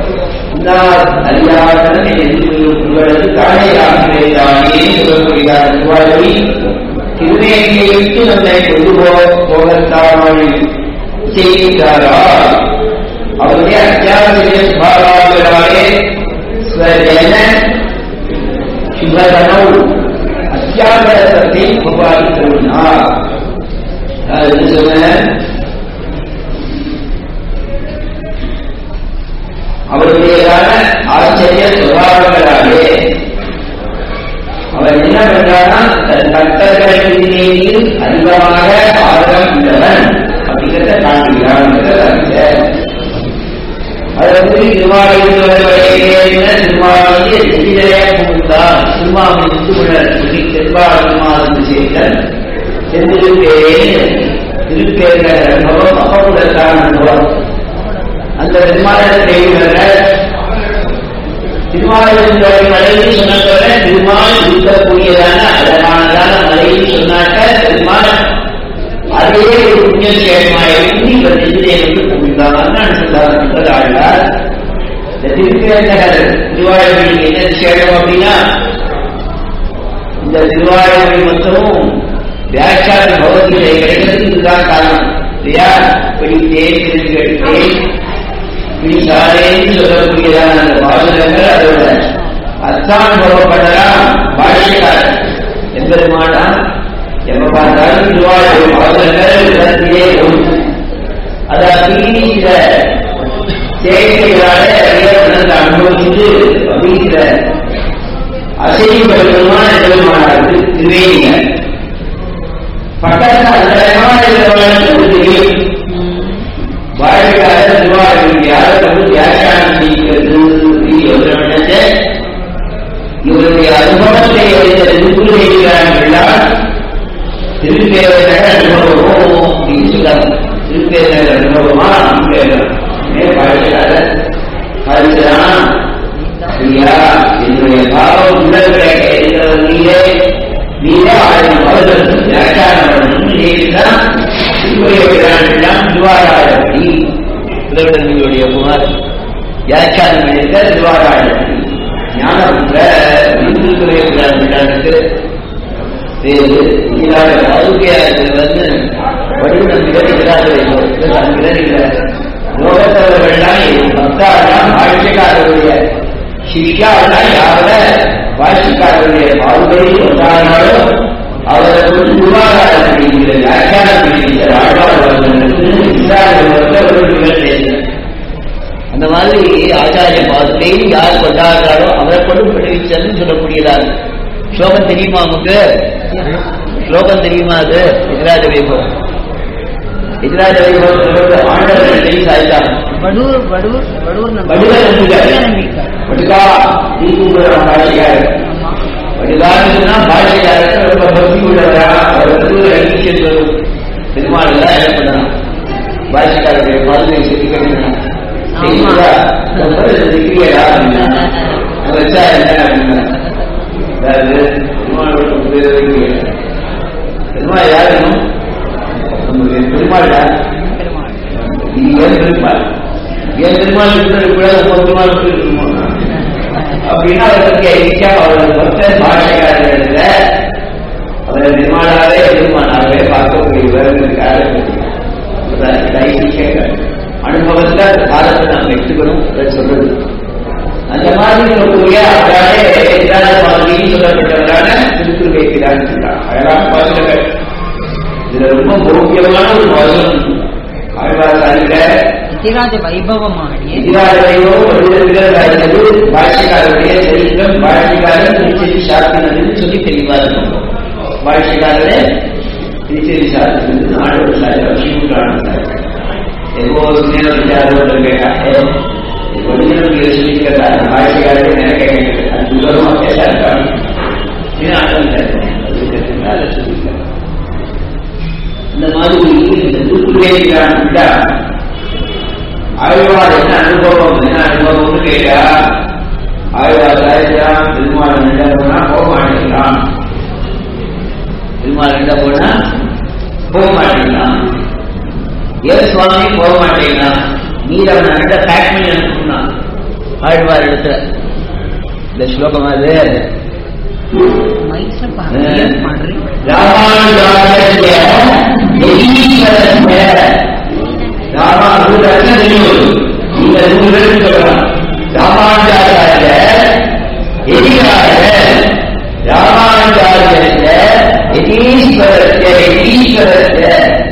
அறியாதன் எதிர்ப்பு தானே ஆகிறேன் சொல்லப்படுகிறார் திருவாரூரி திருநேரியை விட்டு நம்மை கொண்டு போகத்தாமல் செய்கிறாரா அவருடைய அத்தியாவசிய சுபாவார்களாலே ஸ்வஜன சுபதனவு அத்தியாவசத்தை உபாதித்தோனார் அது சொன்ன அவருடையதான ஆச்சரிய சுபாவங்களாலே அவர் என்ன பண்றாரா தன் பக்தர்களின் மீது அதிகமாக ஆர்வம் உள்ளவன் அப்படிங்கிறத காண்கிறான் அது வந்து திருமாவளவன் திருமாவளி எதிரையா கொடுத்தார் திருமாவளி முத்துமுழர் சொல்லி திருமாவளி சேகர் செந்திருப்பேன் திருப்பேர்கள் அனுபவம் அப்பமுடற்கான அனுபவம் அந்த திருமாவளத்தை திருமாவளவன் மலையில் சொன்னதோட திருமால் இருக்கக்கூடியதான அழகானதான மலையில் சொன்னாக்க திருமால் அதே ஒரு புண்ணிய சேகமாக இவர் நெஞ்சிலே வந்து புகுந்தார் நான் சொன்னார் ஆழ்வார் இந்த திருப்பேந்தகர் திருவாயூரில் என்ன விசேஷம் அப்படின்னா இந்த திருவாயூரில் மொத்தமும் வியாக்கியான பகவத்கீதை கிடைக்கிறது இதுதான் காரணம் இல்லையா பிடித்தேன் திருப்பி எடுத்தேன் பிடித்தாரேன்னு சொல்லக்கூடியதான அந்த பாசுரங்கள் அதோட அர்த்தானுபவப்படலாம் பாஷ்யக்காரர் எம்பெருமானா எப்ப பார்த்தாலும் திருவாயூர் பாசுரங்கள் உலகத்திலே ஒன்று அதை அப்படிங்கிற செயற்கைகளால உணர்ந்து அனுபவித்து அப்படிங்கிற அசைவுபடுத்தமான எம்பெருமானாருக்கு திருவேணிங்க பக்கத்தில் அந்த இருக்கிறவங்களுக்கு தெரியும் வாழ்க்கையாக திருவாரூர் யாரை வந்து வியாக்கியானம் செய்கிறது எவ்வளவு இவருடைய அனுபவத்தை அறிந்த திருக்குறள் திருப்பேரக அனுபவமோ அப்படின்னு சொல்றாங்க திருப்பேரக அனுபவமா வாழ்க்கையாக அதுதான் ஐயா என்னுடைய பாவம் உடல்களை இருக்கிறது நீரே நீரே ஆயிரம் வருடம் வியாக்கியானம் பண்ணணும் நீதான் திருவையாம் திருவாராயணி உதவிடங்களுடைய குமார் வியாக்கியானம் எடுத்த திருவாராயணி ஞானபுத்திர திருத்துறையானுக்கு வேறு இல்லாத ஆரோக்கியத்தில் வந்து வடிவம் விளைவிக்கிறார்கள் இல்லை லோகத்தவர்கள்லாம் பக்தாரெல்லாம் வாழ்க்கைக்காரருடைய சிஷ்யாவெல்லாம் யார வாழ்க்கைக்காரருடைய பாதுகையை கொண்டாடினாலோ அவரை கொண்டு உருவாகாத அப்படிங்கிற வியாக்கியானம் பண்ணிக்கிற ஆழ்வார்கள் அந்த மாதிரி ஆச்சாரிய பாதுகையும் யார் கொண்டாடுறாரோ அவரை கொண்டு விளைவிச்சல்னு சொல்லக்கூடியதாக ஸ்லோகம் தெரியுமா நமக்கு ஸ்லோகம் தெரியுமா அது எதிராஜ வைபவம் எதிராஜ வைபவம் சொல்றது ஆண்டவர்கள் கை சாய்த்தாங்க வடூர் வடூர் வடூர் நம்பி- வடுகா நம்பிக்கை நம்பிக்கை. வடுகா தீபுரம் பாஷையார் ஆமா. வடுகாருன்னா பாஷையாருக்கு ரொம்ப பக்தி உள்ளவரா அவர் வந்து அங்கீகரித்து வரும் பெருமாள் எல்லாம் என்ன பண்ணலாம் பாஷைக்காரருடைய பாதுகை சிரிக்கணும் ஆமா. சிக்கியடா அப்படின்னா அதை வச்சா என்ன அப்படின்னா அதாவது பெருமாளோட உபயோகிக்க பெருமாள் யாரும் நம்முடைய பெருமாள் யார் பெருமாள். இது ஏன் பெருமாள் ஏன் பெருமாள் இருக்கிறது கூட ஒவ்வொரு பெருமாள் இருக்கணுமா அப்படின்னா அதை பற்றி ஐக்கியா அவரது மொத்த பாஷைக்காரர்களில் அவரை பெருமாளாவே பெருமானாகவே பார்க்கக்கூடியவர்களுக்காக அனுபவத்தை அந்த காலத்தை நாம் எடுத்துக்கணும் அதை சொல்றது அந்த மாதிரி சொல்லக்கூடிய அவராலே எதிரான மாதிரியும் சொல்லப்பட்டவரான திருக்குறள் வைக்கிறான்னு சொல்றாங்க அழகான பாசுரங்கள் இதுல ரொம்ப முக்கியமான ஒரு பாசுரம் ஆழ்வார்காரில இத்திராஜ வைபவமாடிய எதிராளையோ வருகிறது பாஷைக்காரருடைய சரித்திரம் பாஷைக்காரர் திருச்செவி சாத்தினதுன்னு சொல்லி தெளிவாக இருக்கும் பாஷைக்காரரே திருச்செவி சாத்தினது நாடு சாய் லட்சுமி சாய் எப்போ நேரம் விசாரம் கேட்டாங்க ஒரிஜினல் சொல்லி கேட்டாங்க பாஷைக்காரரே நினைக்க கேட்கிறது அது தூரமாக பேசாட்டாங்க இந்த மாதிரி இந்த திருக்குறளை ஆழ்வார் என்ன அனுபவம் என்ன அனுபவம்னு கேட்டா ஆழ்வார் சாய்ச்சான் திருமால் நின்ற போனா போக மாட்டேங்கிறான் திருமால் நின்ற போனா போக மாட்டேங்கிறான் ஏன் சுவாமி போக மாட்டேங்கிறான் நீர் அவனை கிட்ட பேக் பண்ணி அனுப்புனான் ஆழ்வார் இடத்துல இந்த ஸ்லோகம் அது ಮೈಸೂರು ಪಾಕ್ ಮಾಡ್ರಿ ராமானுஜாச்சாரிய எதீஸ்வரஸ்ய ராமானுஜாச்சாரிய தெரியும் இந்த நூறு பேருக்கு சொல்லலாம் ராமானுஜாச்சாரிய எதிராக ராமானுஜாச்சாரிய எதீஸ்வரஸ்ய எதீஸ்வரஸ்ய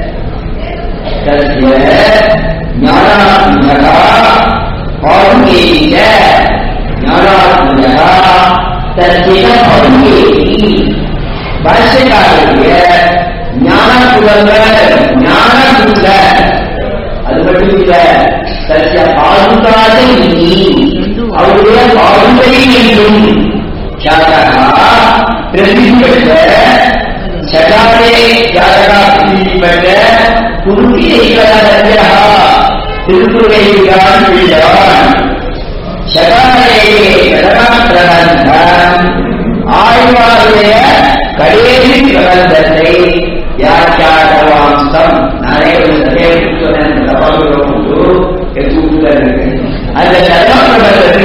तस्य ज्ञानात्मकः औङ्गेय ज्ञानात्मकः तस्य औङ्गेयी பாஷ்யக்காரருடைய ஞான புலங்க ஞான புல அது மட்டும் இல்ல தசிய பாதுகாத நீ அவருடைய பாதுகை என்றும் ஜாதகா பிரசித்தி பெற்ற சகாரே ஜாதகா பிரசித்தி பெற்ற குருவியைகளாக திருக்குறையான் உள்ளான் சகாரேயே பிரகந்தம் ஆழ்வாருடைய கடைசி பிரபந்தத்தை வியாக்கியானவாம்சம் நானே ஒரு சதேவம் சொன்னேன் அந்த சபாபுரம் உண்டு, என் கூட்டுல இருக்கு. அந்த சதா பிரபந்தத்தை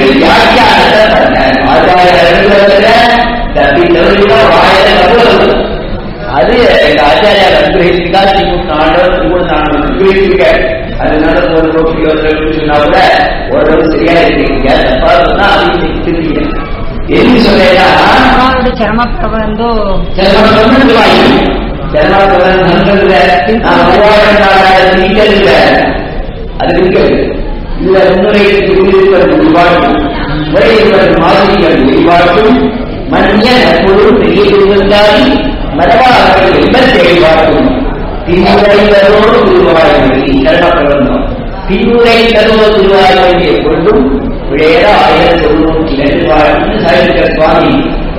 போயிட்டு வந்து சொன்னா கூட ஓரளவு சரியா இருக்கீங்க தப்பா சொன்னா அதையும் திருப்பீங்க எதுக்கு சொல்லேன்னா அம்மாவோட சிரமப்படுறதோ சிரமம் வாங்கி சிரமம் நல்லதுல நான் உருவாக்கினால நீக்கல்ல அது இருக்கிறது இதுல முன்னுரைக்கு இருப்பது உருவாக்கும் முறையிருப்பது மாதிரிகள் உருவாக்கும் மன்னிய நற்பொருள் பெரிய இருந்தாலும் மரபாளர்கள் எண்ணத்தை எதிர்பார்க்கும் திமுறைகளோடு உருவாகிறது சிரமப்பிரபந்தம் திமுறைகளோடு உருவாகிறது எப்பொழுதும் விளையாட ஆயிரத்தி தொண்ணூற்றி ரெண்டு வாழ்க்கை சாகித்ய சுவாமி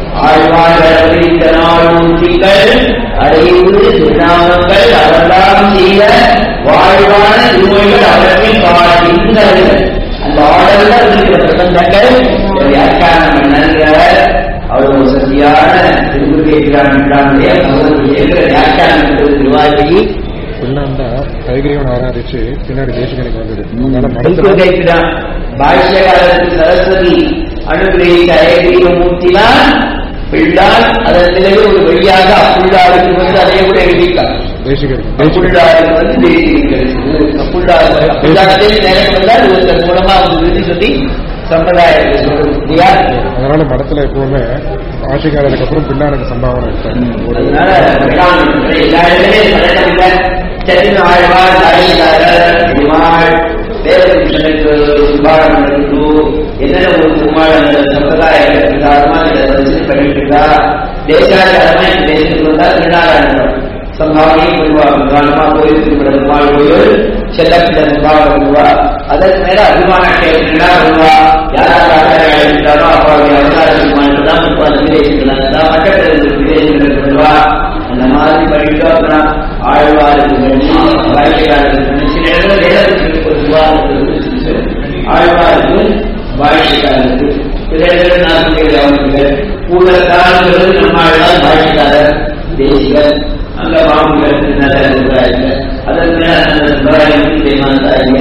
ஆழ்வாழ்கள் அறிவு திருநாமங்கள் அவெல்லாம் செய்த வாழ்வான திருமொழிகள் அவற்றில் பாடுகின்றது அந்த ஆடல்ல இருக்கிற பிரபந்தங்கள் வியாக்கியானம் பண்ணுகிற அவர் ஒரு சத்தியான திருமுருகேற்கிறானுடைய இருக்கிற வியாக்கியானம் திருவாயி பின்னாண்ட கைகிரியவன் ஆராதிச்சு பின்னாடி தேசிகனுக்கு வந்தது அதனால மடத்துல திருக்குறள் பாஷ்யகாலத்தில் சரஸ்வதி அனுகிரகித்த அயகிரிய மூர்த்திதான் பிள்ளால் அதன் பிறகு ஒரு வழியாக அப்புள்ளாருக்கு வந்து அதே கூட எழுதிட்டார் தேசிகருக்கு அப்புள்ளாருக்கு வந்து தேசியிருக்கிறது அப்புள்ளார் அப்புள்ளாரத்தில் நேரம் வந்தால் ஒருத்தர் மூலமா வந்து விருதி சொல்லி சம்பிரதாயத்தை சொல்றது இல்லையா அதனால மடத்துல எப்பவுமே ஆட்சிக்காரருக்கு அப்புறம் பின்னாடி சம்பாவனை இருக்காங்க அதனால வேளாண் எல்லா இடத்துலையும் பழக்கம் இல்லை சட்டின் ஆழ்வார் தாழிதாரர் பெருமாள் தேவகிருஷ்ணனுக்கு சுபாரம் நடந்து என்னென்ன ஒரு பெருமாள் அந்த சம்பிரதாயம் பிரகாரமா இதை வச்சு பண்ணிட்டு இருக்கா தேசாச்சாரமா இந்த தேசத்துக்கு வந்தா திருநாராயணம் சம்பாவனை பெறுவா பிரதானமா கோயில் திருவிட பெருமாள் கோயில் செல்லப்பிட சம்பாவனை பெறுவா அதற்கு மேல அபிமான கேட்கிறா வருவா யாராவது ஆச்சாரியா இருக்கிறாரோ அப்பாவுடைய அவதார பெருமாள் தான் முப்பாது விதேசங்கள் தான் பக்கத்தில் விதேசங்கள் வருவா அந்த மாதிரி படிக்க அப்புறம் ஆழ்வாருக்கு வேண்டி வாழ்க்கையாளருக்கு வேண்டி சில இடத்துல வேதத்துக்கு பொதுவா ஆழ்வாருக்கு வாழ்க்கையாளருக்கு சில இடத்துல நாசிரியர் அவருக்கு கூட காலங்கிறது நம்ம ஆழ்வார் வாழ்க்கையாளர் தேசிகர் அங்க மாமுகர் நல்ல சமுதாயத்தில் அதன் மேல அந்த சமுதாயத்தில் தேமாந்தாரிய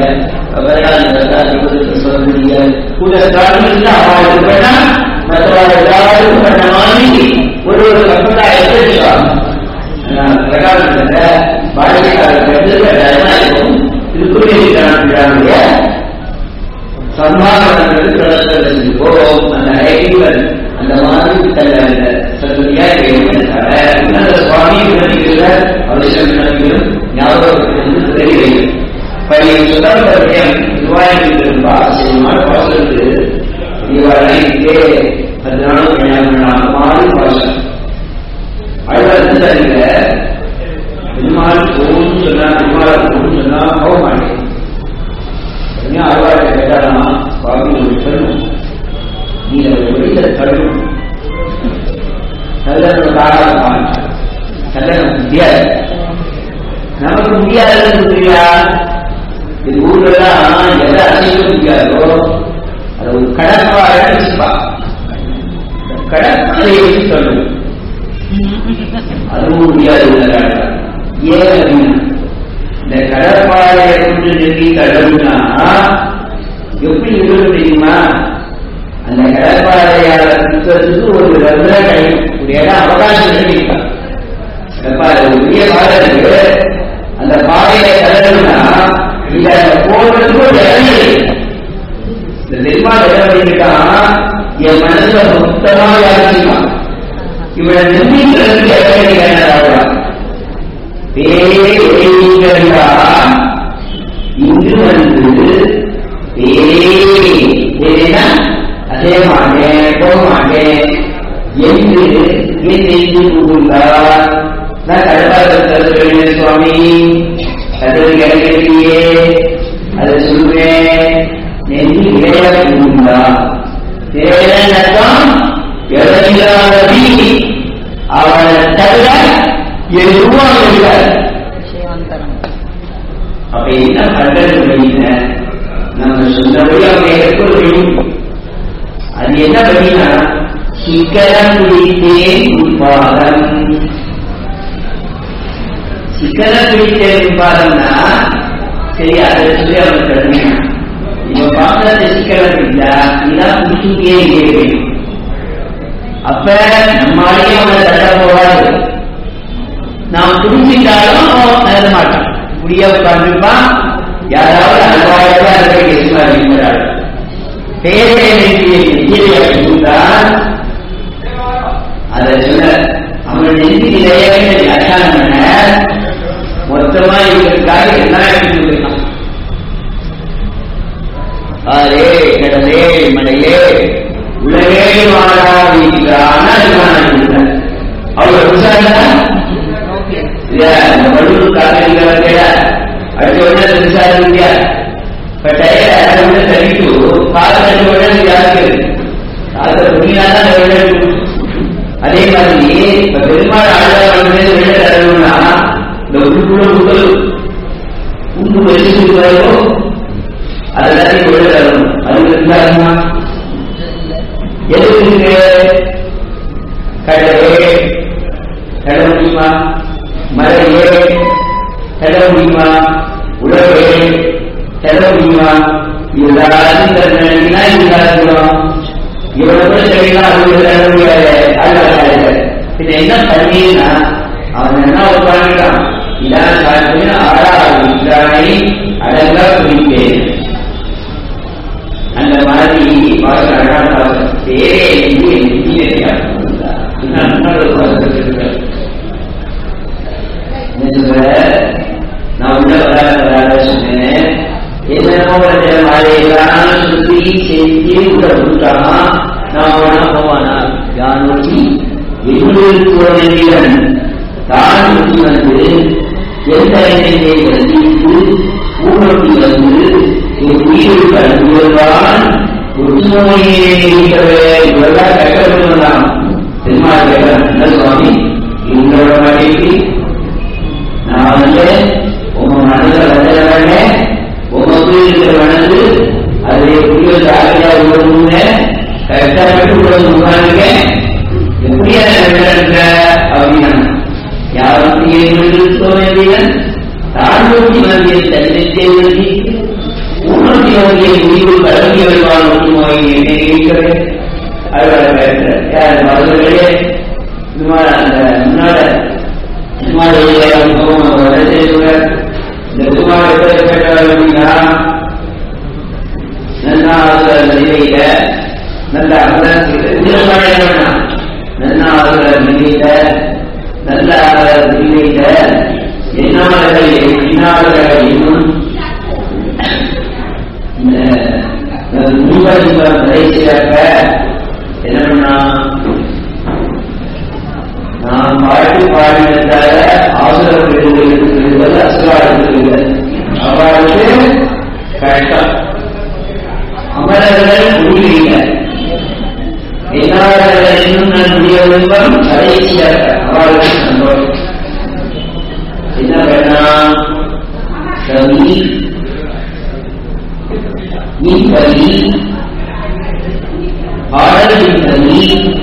சொல்லுங்க கூட காலங்கள் அவளுக்கு வேணா மற்றவர்கள் எல்லாரும் பண்ண மாதிரி ஒரு ஒரு சமுதாயத்தை வச்சுக்காங்க பிரகாரத்தில் வாழ்க்கையாளர்களும் திருக்குறளுடைய சம்பாவனங்கள் பிரதர்சனத்துக்கு போவோம் அந்த ஐடிகள் அந்த மாதிரி தன்னை அந்த சத்துரியா கேட்கிறார் சுவாமி வினதிகள அவசியம் வினதிகளும் ஞாபகத்திலிருந்து தெரிகிறது பழைய சுதந்திரம் நிர்வாகிகள் ஆச்சரியமான பாசத்து இவரை இதே பதினாலு கல்யாணம் மாறி பாசம் அழுவது சரியில்ல பெருமாள் போகும் சொன்னா பெருமாள் போகும் சொன்னா போக மாட்டேன் உடனே அழுவாட்டை கேட்டானா சுவாமி ஒரு சொல்லணும் நீ அதை வெளியில தள்ளும் கல்லணம் தாராளம் கல்லணம் முடியாது நமக்கு முடியாதுன்னு சொல்றியா இது ஊர்லாம் எதை அசைக்க முடியாதோ அதை ஒரு கடற்பாறை வச்சுப்பா கடற்கரையை வச்சு சொல்லுவோம் அதுவும் முடியாது ஏன் அப்படின்னா இந்த கடற்பாறையை கொண்டு நிறுத்தி கடவுள்னா எப்படி நிறுவ தெரியுமா அந்த கடற்பாறையால சுற்றுறதுக்கு ஒரு ரத்ன கை ஒரு இடம் அவகாசம் கிடைக்கும் கடற்பாறை ஒரு பெரிய பாறை இருக்கு அந்த பாறையை கடவுள்னா இல்ல போடுறதுக்கு ஒரு இடம் இல்லை இந்த பெருமாள் இடம் பண்ணிருக்கான் என் மனசுல மொத்தமா யாருக்கான் இவனை நிர்ணயிக்கிறதுக்கு எப்படி வேண்டாம் பேரா இங்கு வந்து பேரா அதே மாட்டேன் போக மாட்டேன் என்று என் நெஞ்சு கூறுகிறார் நான் கடப்பாக சுவாமி அது கிடைக்கலையே அதை சொல்றேன் நெஞ்சு வேலை கூறுந்தா தேவனத்தான் எழுதினாரதி அவனை தவிர எதுவும் இல்லை விஷயவந்தரம் அப்ப என்ன பண்றது அப்படின்னா நம்ம சொன்னபடி அவங்க எடுக்கணும் அது என்ன பண்ணினா சிக்கரம் பிடித்தேன் உட்பாதம் சிக்கரம் பிடித்தேன் உட்பாதம்னா சரி அதை சொல்லி அவன் தருமையா இப்ப பாத்திரத்தை சிக்கரம் பிடிச்சா இதான் பிடிச்சிட்டே இருக்கு அப்ப நம்மளாலேயும் அவனை தட்ட போவாது நாம் துடிச்சிட்டாலும் அவன் நகர மாட்டான் முடிய உட்கார்ந்துருப்பான் யாராவது வாழ்க்கை இருக்கிறார் பேரை வேண்டிய நெஞ்சிலே இருந்தால் அதை சொல்ல அவன் நெஞ்சிலேயே வியாக்கியானம் பண்ண மொத்தமா இதற்காக என்ன எடுத்துருக்கான் ஆரே கடலே மலையே உலகே வாழாதீரான அவர் விசாரணை இந்த வள்ளுவர் காலங்களில் அடுத்த உடனே விசாரிக்க இப்ப டயர் அதை விட தள்ளிட்டு காலை ரெண்டு உடனே யாருக்கு காலை புண்ணியாதான் அதே மாதிரி இப்ப பெருமாள் ஆழ்வார் வெளில தரணும்னா இந்த உள்ளுக்குள்ள உடல் உண்டு வச்சுக்கிறதோ அதெல்லாத்தையும் வெளில தரணும் அது இருந்தாருமா எதுக்கு கடலே கட முடியுமா மலையே கட முடியுமா உலகே கட முடியுமா எல்லாரும் நினைக்கினா எல்லாரும் இவனை கூட சரிங்களா அது தர முடியாது அல்ல பின்ன என்ன பண்ணீங்கன்னா அவன் என்ன உட்காந்துட்டான் இதான் சாப்பிட்டு ஆடா விட்டானை அழகா குறித்தேன் அந்த மாதிரி பாருங்க அழகான பேரே என்று நான் உள்ள வராத வராத சொன்னேன் என்னமோ கொஞ்ச மாதிரிலாம் சுத்தி செஞ்சு உள்ள விட்டாமா நான் போனா போவானா யானோச்சி எங்களுக்கு வேண்டியவன் தான் முடி வந்து எந்த எண்ணெயை வந்தித்து ஊழி வந்து என் உயிர் கலந்துவான் ஒற்றுமையை இருக்கிறவே இவெல்லாம் கட்டணும் பெருமாள் கேட்கிறேன் என்ன சுவாமி இவங்களோட மனைவி நான் வந்து உங்க மனதில் வந்தவனே உமக்கு இருக்கிற மனது அதை புரிய ஜாகிரதா உள்ள கரெக்டா விட்டு கொடுத்து உட்காந்துங்க எப்படியா நடக்க அப்படின்னா யாரும் இருக்க வேண்டியவன் தாழ்நூற்றி வந்திய தன்னிச்சை வந்தி உணர்த்தி வந்திய முடிவு கலங்கி வருவான் ஒற்றுமை என்னை இருக்கிறது அது மருந்துகளே இது மாதிரி அந்த முன்னாட சுமார் இந்த சுமார் எப்படிப்பட்டவர் அப்படின்னா நல்லா நிலையில நல்ல அமர்ந்த நல்லா நிலையில நல்ல நிலையில என்னாளர்கள் என்னாளர்கள் இன்னும் இந்த மூவரின்பம் கடைசியாக என்ன பண்ணா நாம் பாட்டு பாடினதால ஆசிரியர் விடுவது அசுராடுவது அவருக்கு கஷ்டம் அமரர்கள் முடியல எல்லார்கள் இன்னும் நான் முடியவில்பம் கடைசியாக அவருக்கு சந்தோஷம் என்ன வேணாம் கவி நீ கவி பாடலின் கவி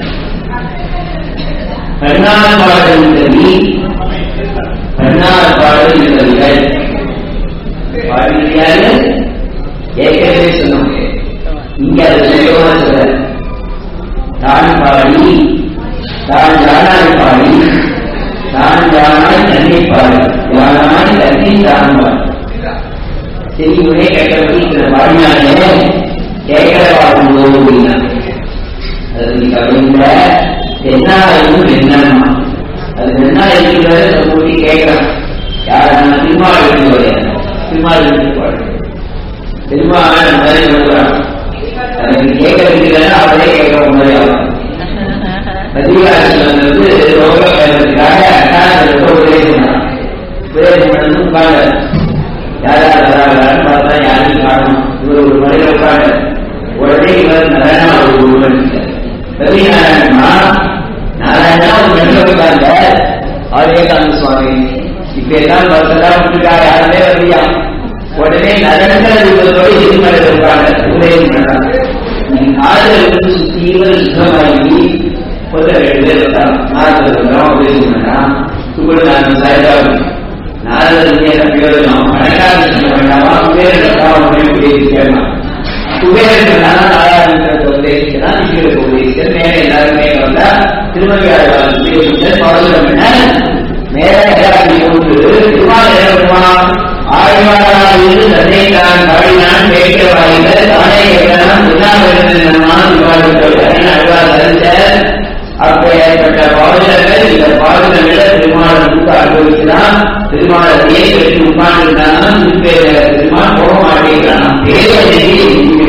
கண்ணால் பாடல் கவி கண்ணால் பாடல் கவிகள் பாடுகிறாரு ஏற்கனவே சொன்னாங்க இங்க அது சுயமா சொல்ல தான் பாடி தான் யானாய் பாடி தான் யானாய் தன்னை பாடி யானாய் தன்னை தான் பாடி சரி ஒரே கேட்கறதுக்கு இந்த பாடினாலே கேட்கிற பாடும்போது அப்படின்னா அது கவிஞ என்ன ஆகும் என்னன்னா அது என்ன இருக்கிறத கூட்டி கேட்கலாம் யார் நான் திருமா எழுதுவது திருமா எழுதி திருமா மாதிரி சொல்லுறான் எனக்கு கேட்க வேண்டியதுன்னா அவரே கேட்க முடியாது அதிகாரத்தில் வந்து ரோக பயணத்துக்காக உபதேசம் உபதேசம் பண்ணி உட்காந்து யார் யார் வராங்கன்னு பார்த்தா யாரையும் காணும் இவர் ஒரு மனிதர் உட்காந்து உடனே இவர் நாராயணா ஒரு ஒருவன் ரவி நாராயணமா நாராயணா ஒரு மனிதர் உட்கார்ந்த அவரே காந்த சுவாமி இப்ப எல்லாம் பஸ்ஸெல்லாம் விட்டுட்டா யாருமே வரலையா உடனே நடந்த விதத்தோடு எதிர்மறை உட்கார்ந்த உபதேசம் பண்ணாங்க ஆறுதல் வந்து சுத்தீவிர சுத்தமாகி ஒரு ரெண்டு பேர் வந்தாங்க நாரதர் வந்தோம் உபதேசம் பண்ணான் சுகுரு நான் சாய்தாவும் நாரதர் என்ன பிரயோஜனம் பணக்கார விஷயம் வேண்டாமா குபேரன் உபதேசிக்கலாம் குபேரன் நாராயணத்தை உபதேசிக்கலாம் ஈஸ்வருக்கு உபதேசிக்க மேலே எல்லாருமே வந்தா திருமதியாளர் உபதேசிக்க பரவலம் என்ன மேல எல்லாரும் கொண்டு திருமால் என்ன பண்ணுவான் ஆழ ஆழ்வாராவது தன்னை தான் பாடினான் கேட்க வாயில தானே கேட்கலாம் உண்ணாவிரதமான விவாதத்தோடு ஆழ்வார் அறிஞர் அப்பேற்பட்ட பாடல்கள் இந்த பாடல்களை திருமாவளவுக்கு அனுபவிக்கலாம் திருமாவளத்தையே பெற்று உட்கார்ந்துட்டான் திருப்பேர் போக மாட்டேங்கிறான் தேவனையே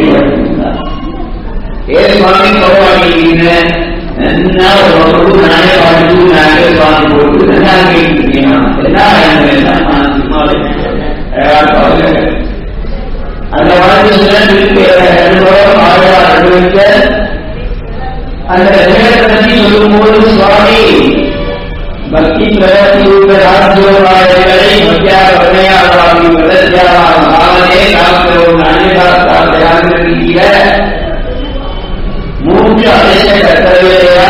ஏ சுவாமி போக மாட்டேங்கிறீங்க என்ன ஒரு பொருள் நானே பாட்டு நானே பாட்டு போட்டு நல்லா கேட்கிறீங்க என்ன வேண்டாம் நான் சும்மா அந்த வாழ்க்கையில திருப்பேர் ஆழ்வார் அனுபவிக்க அந்த நிலையத்தை சொல்லும்போது சுவாமி பக்தி பிரகதியுள்ள ராஜ்யோகாயங்களை மத்தியாக வகையாளாகி பிரதத்தியாக ஆவதே காக்கிறோம் அன்னிதாஸ்தாந்திர மூன்று அநேக கட்டளையா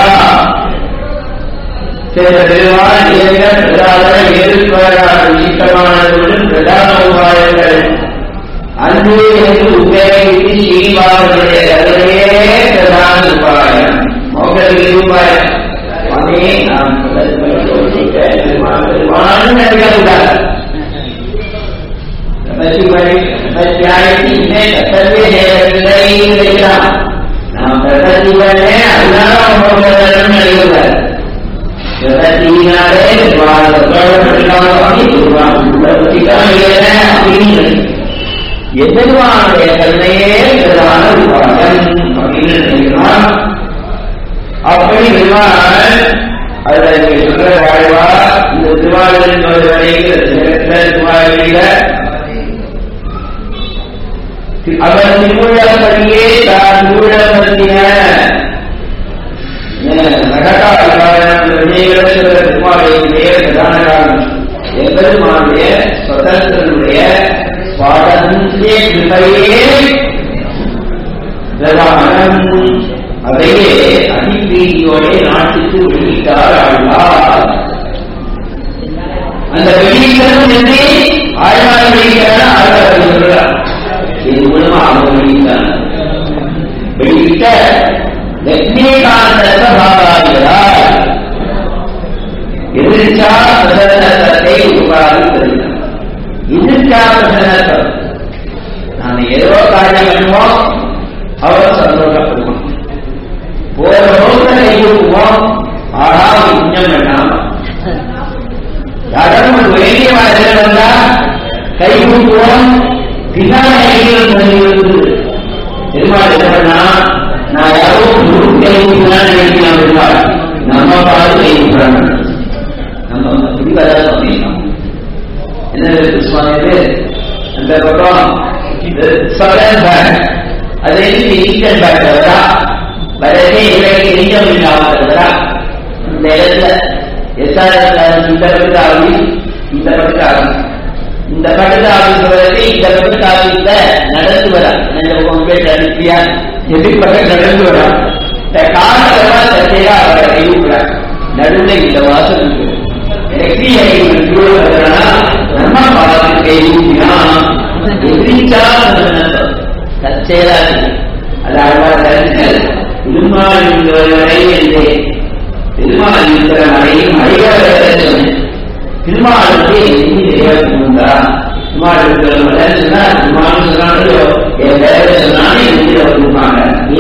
சில பெருமாள் இயங்க பிரதான ஏற்படாத நீக்கமானதுடன் பிரதான உபாயங்கள் அன்பு என்று உபயோகித்து ஸ்ரீபாதனுடைய கருணையே பிரதான உபாயம் மோகத்தில் உபாயம் அதே நாம் பெருமாள் நடிகக்கூடாது நாம் பிரகதிவனே அதனால மோகத்தில் நடிகக்கூடாது பிரகதியினாலே அப்படின்னு எதிர்வானுடைய கருணையே பிரதான உபாயம் அப்படின்னு நினைக்கிறான் அப்படி பெருமாள் அதுல இங்க சொல்ற வாழ்வா இந்த திருவாரூரின் வரைகிற திருவாரூரில அவர் திருவிழாப்படியே தான் திருவிழாப்படுத்தின திருமாவளியிலே பிரதான காரணம் எம்பெருமானுடைய சுதந்திரனுடைய சுவாதந்திய கிருபையே பிரதானம் அதையே அதிபீதியோட நாட்டுக்கு வெளியிட்டார் ஆழ்வார் அந்த வெளியிட்டதும் என்று ஆழ்வார் வெளியிட்டார் ஆழ்வார் சொல்றார் இது மூலமா அவங்க வெளியிட்டார் வெளியிட்ட லட்சுமிகாந்த பாகாதிகளால் எதிர்ச்சா பிரதத்தை உருவாகி எதிர்ச்சா பிரதனம் நாம ஏதோ காரியம் பண்ணுவோம் அவர் சந்தோஷப்படுவோம் போற ரோட்டில் கைவிடுவோம் ஆனா புண்ணியம் வேண்டாம் யாரும் ஒரு வேண்டிய வாழ்க்கை வந்தா கை கொடுப்போம் பின்னாடி கைகள் பண்ணிவிடுது பெருமாள் என்ன பண்ணா நான் யாரோ குரு கை கொடுக்கலாம் நினைக்கலாம் பெருமாள் நம்ம பாடு கை கொடுக்குறாங்க நம்ம பிடிவாத பண்ணிக்கலாம் என்ன சுவாமி அந்த பக்கம் இது சடன் பேக் அதை ஈஸ்டர்ன் பேக் வரா வரதே இவருக்கு நெஞ்சம் இல்லாமல்கிறா இந்த இடத்துல எஸ்ஆர்எஸ் இந்த பக்கத்து ஆஃபீஸ் இந்த பக்கத்து ஆஃபீஸ் இந்த பக்கத்து ஆஃபீஸ் வரது இந்த பக்கத்து ஆஃபீஸ்ல நடந்து வரா இந்த கம்ப்ளீட் அனுப்பியா எதிர் பக்கம் நடந்து வரா இந்த காரணமா சட்டையா அவரை கைவிடுறா நடுவில் இந்த வாசல் இருக்கு நம்ம பார்த்து கைவிட்டினா எதிரிச்சா தற்செயலா அது அழகாக திருமால் வரை என்று திருமால் இருக்கிற மழையும் அழிவாக திருமாலுக்கு எண்ணி நிறைவேற்ற உண்டா திருமால் இருக்கிற மழை சொன்னா திருமால் சொன்னாலோ என் வேலை சொன்னாலும் எண்ணி கொடுப்பாங்க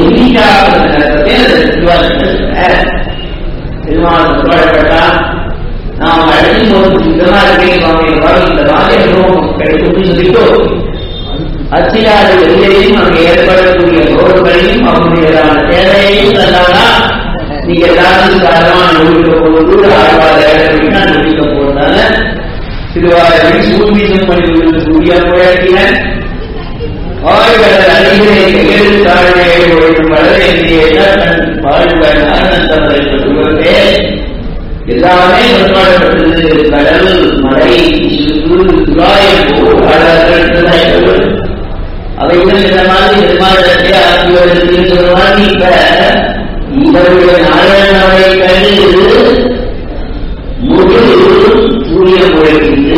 திருமால் சொல்லப்பட்டா நாம் அழிஞ்சு போது சுத்தமா இருக்கேன் இந்த மாதிரி அனுபவம் கிடைக்கும் சொல்லிட்டு அச்சியாத வெளியையும் அங்கு ஏற்படக்கூடிய ரோடுகளையும் அவங்களுடையதான தேவையையும் தந்தானா நீங்க எல்லாரும் சாதமான நூலிக்க போது ஆழ்வாத இடத்துக்கு நூலிக்க போனால திருவாரூரில் சூழ்வீசம் பண்ணி சூரிய முழக்கின ஆய்வர்கள் அருகிலே ஏழு தாழ்வே ஒழுங்கு வளர வாழ்வன் ஆனந்தே எல்லாமே கொண்டாடப்பட்டது கடல் மழை சிறு துராயம் போல் அவைகள் இந்த மாதிரி பெருமாளத்தை ஆக்கியோருக்கு சொல்லுவாங்க இப்ப இவருடைய நாராயணவை கண்டு முழு சூரியன் முழக்கிட்டு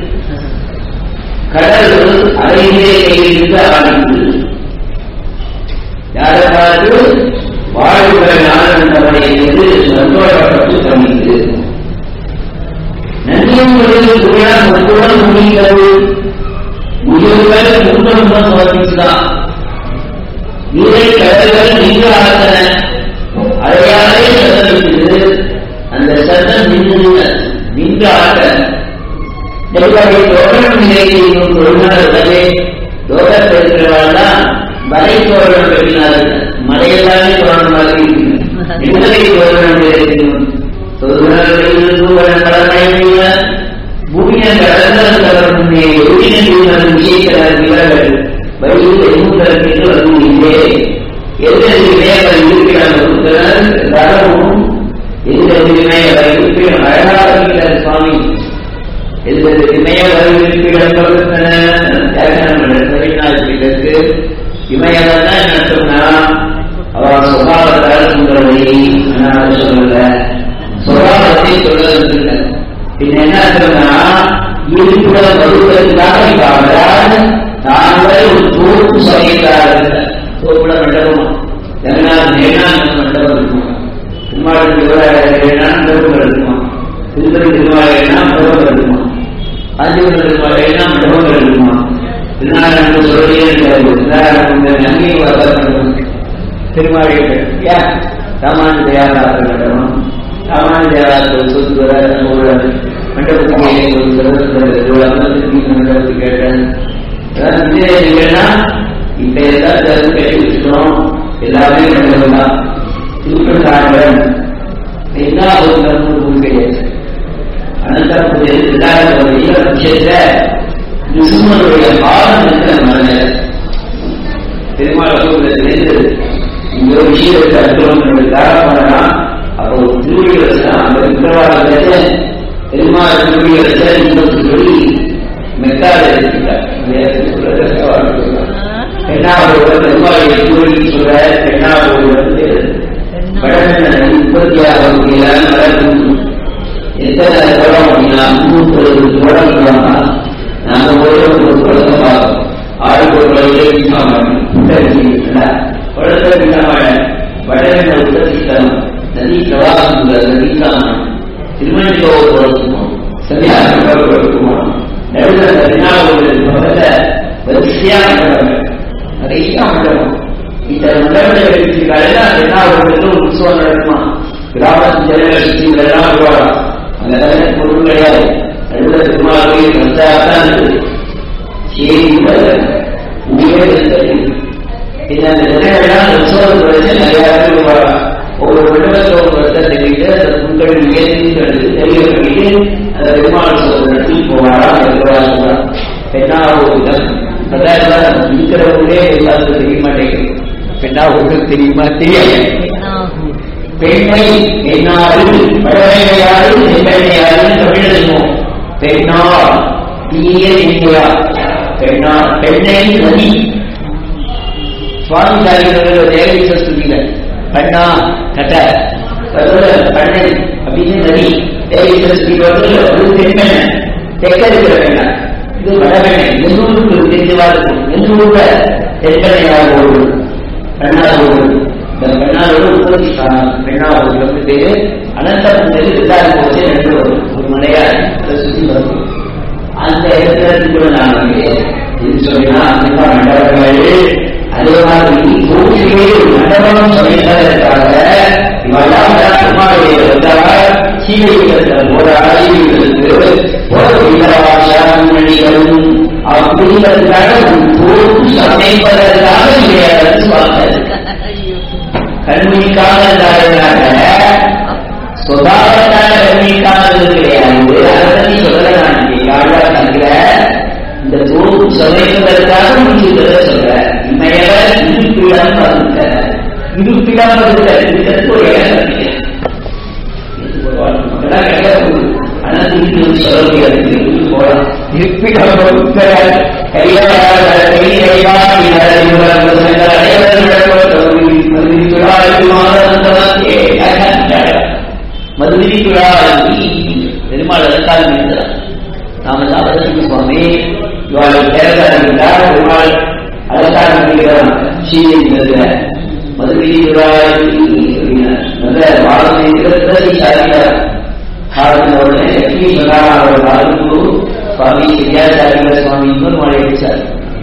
கடல் அறையிலே கையிலிருந்து ஆடித்து யாரை பார்த்து வாழ்வுகள் ஆனந்தவனை என்று சந்தோஷப்பட்டு பண்ணித்து நன்றியும் தொழில் துறையால் மட்டுடன் முடிந்தது இருபது பேர் மூன்று முறை சமர்ப்பிச்சுதான் நீரை கடல்கள் நின்று ஆழ்ந்தன அடையாளே சத்தமிட்டது அந்த சத்தம் நின்று நின்று ஆட்ட நெல்வகை தோரணம் நிலையில் தொழிலாளர்களே தோட்டத்தில் இருக்கிறவர்கள் தான் வரை தோரணம் கட்டினார்கள் மலையெல்லாமே தோரணமாக இருக்கிறது நெல்வகை தோரணம் நிலையில் தொழிலாளர்கள் பூமியை கடந்தவர்களுடைய ஒருங்கிணைந்த விஷயக்கிறார் இவர்கள் வழியில் எண்ணுதற்கு வந்து இல்லை எதிரிலே அவர் இருக்கிறார் தரமும் எதிரிலே அவர் இருக்கிற அழகாக இருக்கிறார் சுவாமி எதிரிலே அவர் இருக்கிற இமையதான் என்ன சொன்னா அவர் சுகாதார உங்களை நான் சொல்லல சுகாதாரத்தை சொல்ல பின்ன என்ன சொன்னா இருப்புட வருவதற்காக இவ்வாறால் நாங்கள் ஒரு தோப்பு சமைத்தார்கள் தோப்புல மண்டபமா ஜெகநாத் நேனாங்க மண்டபம் இருக்குமா திருமாவளி திருவாரூரா மண்டபம் இருக்குமா திருப்பதி திருவாரூரா மண்டபம் இருக்குமா காஞ்சிபுரம் திருவாரூரா மண்டபம் இருக்குமா திருநாராயண சொல்லியே நன்மை மண்டபம் திருமாவளி ராமானுஜ தயாராக மண்டபம் ராமானுஜ தயாராக சொத்து வர மண்டபத்துக்கு கேட்டேன் இப்ப எல்லாத்தையும் கட்டி வச்சுக்கிறோம் எல்லாமே மண்டபம் திருப்பணம் என்ன ஒரு கிடையாது அனந்தபுரம் எல்லாரும் பட்சத்துல முஸ்லிமனுடைய பாடம் இருக்கிற மனநிலை பெருமாள் இந்த ஒரு விஷயத்தை அற்புதம் தாராளமானா அப்போ ஒரு திருவிழா அந்த விக்கிரவாதத்தை பெருமாள் திருவிழா இந்த சொல்லி மெக்கால இருக்கிறார் பெண்ணாவோட பெருமாள் திருவிழி சொல்ற பெண்ணாவோட வந்து வடமன்ன உற்பத்தி ஆகக்கூடிய வளர்க்கும் எத்தனை தோடம் அப்படின்னா முன்னூத்தி தோடம் இல்லாம நாங்க ஒரு ஒரு குழந்தை பார்ப்போம் ஆறு பொருட்களை குழந்தை இல்லாம வடமன்ன உற்பத்தி தரம் நதி பிரவாகம் நதி சாமம் திருமணிக்கோ கொடுக்குமா சரியாக கொடுக்குமா நடுவில் அந்த வினாவுகள் பக்கத்துல வரிசையா மண்டபங்கள் நிறைய மண்டபம் இந்த மண்டபத்தை வச்சிருக்காரு அந்த வினாவுகளுக்கு உற்சவம் நடக்குமா கிராமத்து ஜனங்கள் சுற்றி எல்லாம் வருவாங்க அங்க நிறைய பொருள் கிடையாது நடுவில் திருமாவளி நன்றாகத்தான் இருக்குது சரி உண்மையே இந்த ஜனங்கள்லாம் உற்சவத்தை வச்சு நிறைய பேர் வருவாங்க ஒவ்வொரு மண்டபத்தில் ஒரு வருஷம் தெரிவித்து அந்த உங்கள் முயற்சி தெரியப்படுத்தி அந்த பெருமாள் நடத்தி போவாரா சொல்றாங்க பெண்ணாவோகம் அதாவது இருக்கிறவங்களே எல்லாருக்கும் தெரிய மாட்டேங்குது பெண்ணாவோகம் தெரியுமா தெரியாது பெண்மை பெண்ணாறு பழமையாறு பெண்மையாறு தமிழனும் பெண்ணார் தீய இந்தியா பெண்ணா பெண்ணை நதி சுவாமி சாரிகள் தேவீச ஸ்துதியில கண்ணா கட்ட பண்ணை அப்படின்னு நதி தேவீச ஸ்துதி வந்து ஒரு பெண்மண தெற்க இருக்கிற பெண்ணா இது வடபெண்ணை எண்ணூருக்கு தெரிஞ்சவா இருக்கும் எண்ணூர்ல தெற்கனையாக ஓடு கண்ணா ஓடு இந்த பெண்ணாவோட உற்பத்தி ஸ்தானம் பெண்ணா ஓடு வந்து பேரு அனந்தம் எல்லாரும் போச்சு ரெண்டு வரும் ஒரு மலையாள அதை சுத்தி வரும் அந்த இடத்துல நான் இது சொன்னா அந்த மண்டபங்கள் அதே மாதிரி பூமியிலே மண்டபம் சமைத்ததற்காக இவெல்லாம் பெருமாளுடைய வந்தால் சீவைகளுக்கு ஒரு ஆய்வுகளுக்கு ஒரு மணிகளும் அப்படிங்கிறதுக்காக பூமி சமைப்பதற்காக இவையாளர் பார்த்தது கண்மணிக்காக சுதாரத்தான கண்மணிக்கானது கிடையாது அதை பத்தி சொல்ல நான் காடா தங்கிற இந்த தோப்பு சமைப்பதற்காக முடிச்சுக்கிறத சொல்ற இமையவ இருப்பிடம் பகுத்த இருப்பிடம் பகுத்த இருக்கிறதுக்கு ஒரு இடம் ஆனா திருப்பி வந்து சொல்ல முடியாது போலாம் இருப்பிடம் பகுத்த மதுரை பெருமாள் அதற்காக இருக்கிறார் நாம தான் வதற்கு சுவாமி இவாளை தேர்ந்தார் பெருமாள் அதற்காக இருக்கிறான் சீதை மதுரை நல்ல வாழை இருக்கிறது சாதிக்கிறார் காலத்தில் உடனே லட்சுமி சொன்னார் அவர் வாழ்வு சுவாமி பெரியாச்சாரிய சுவாமி இன்னொரு மழை வச்சார்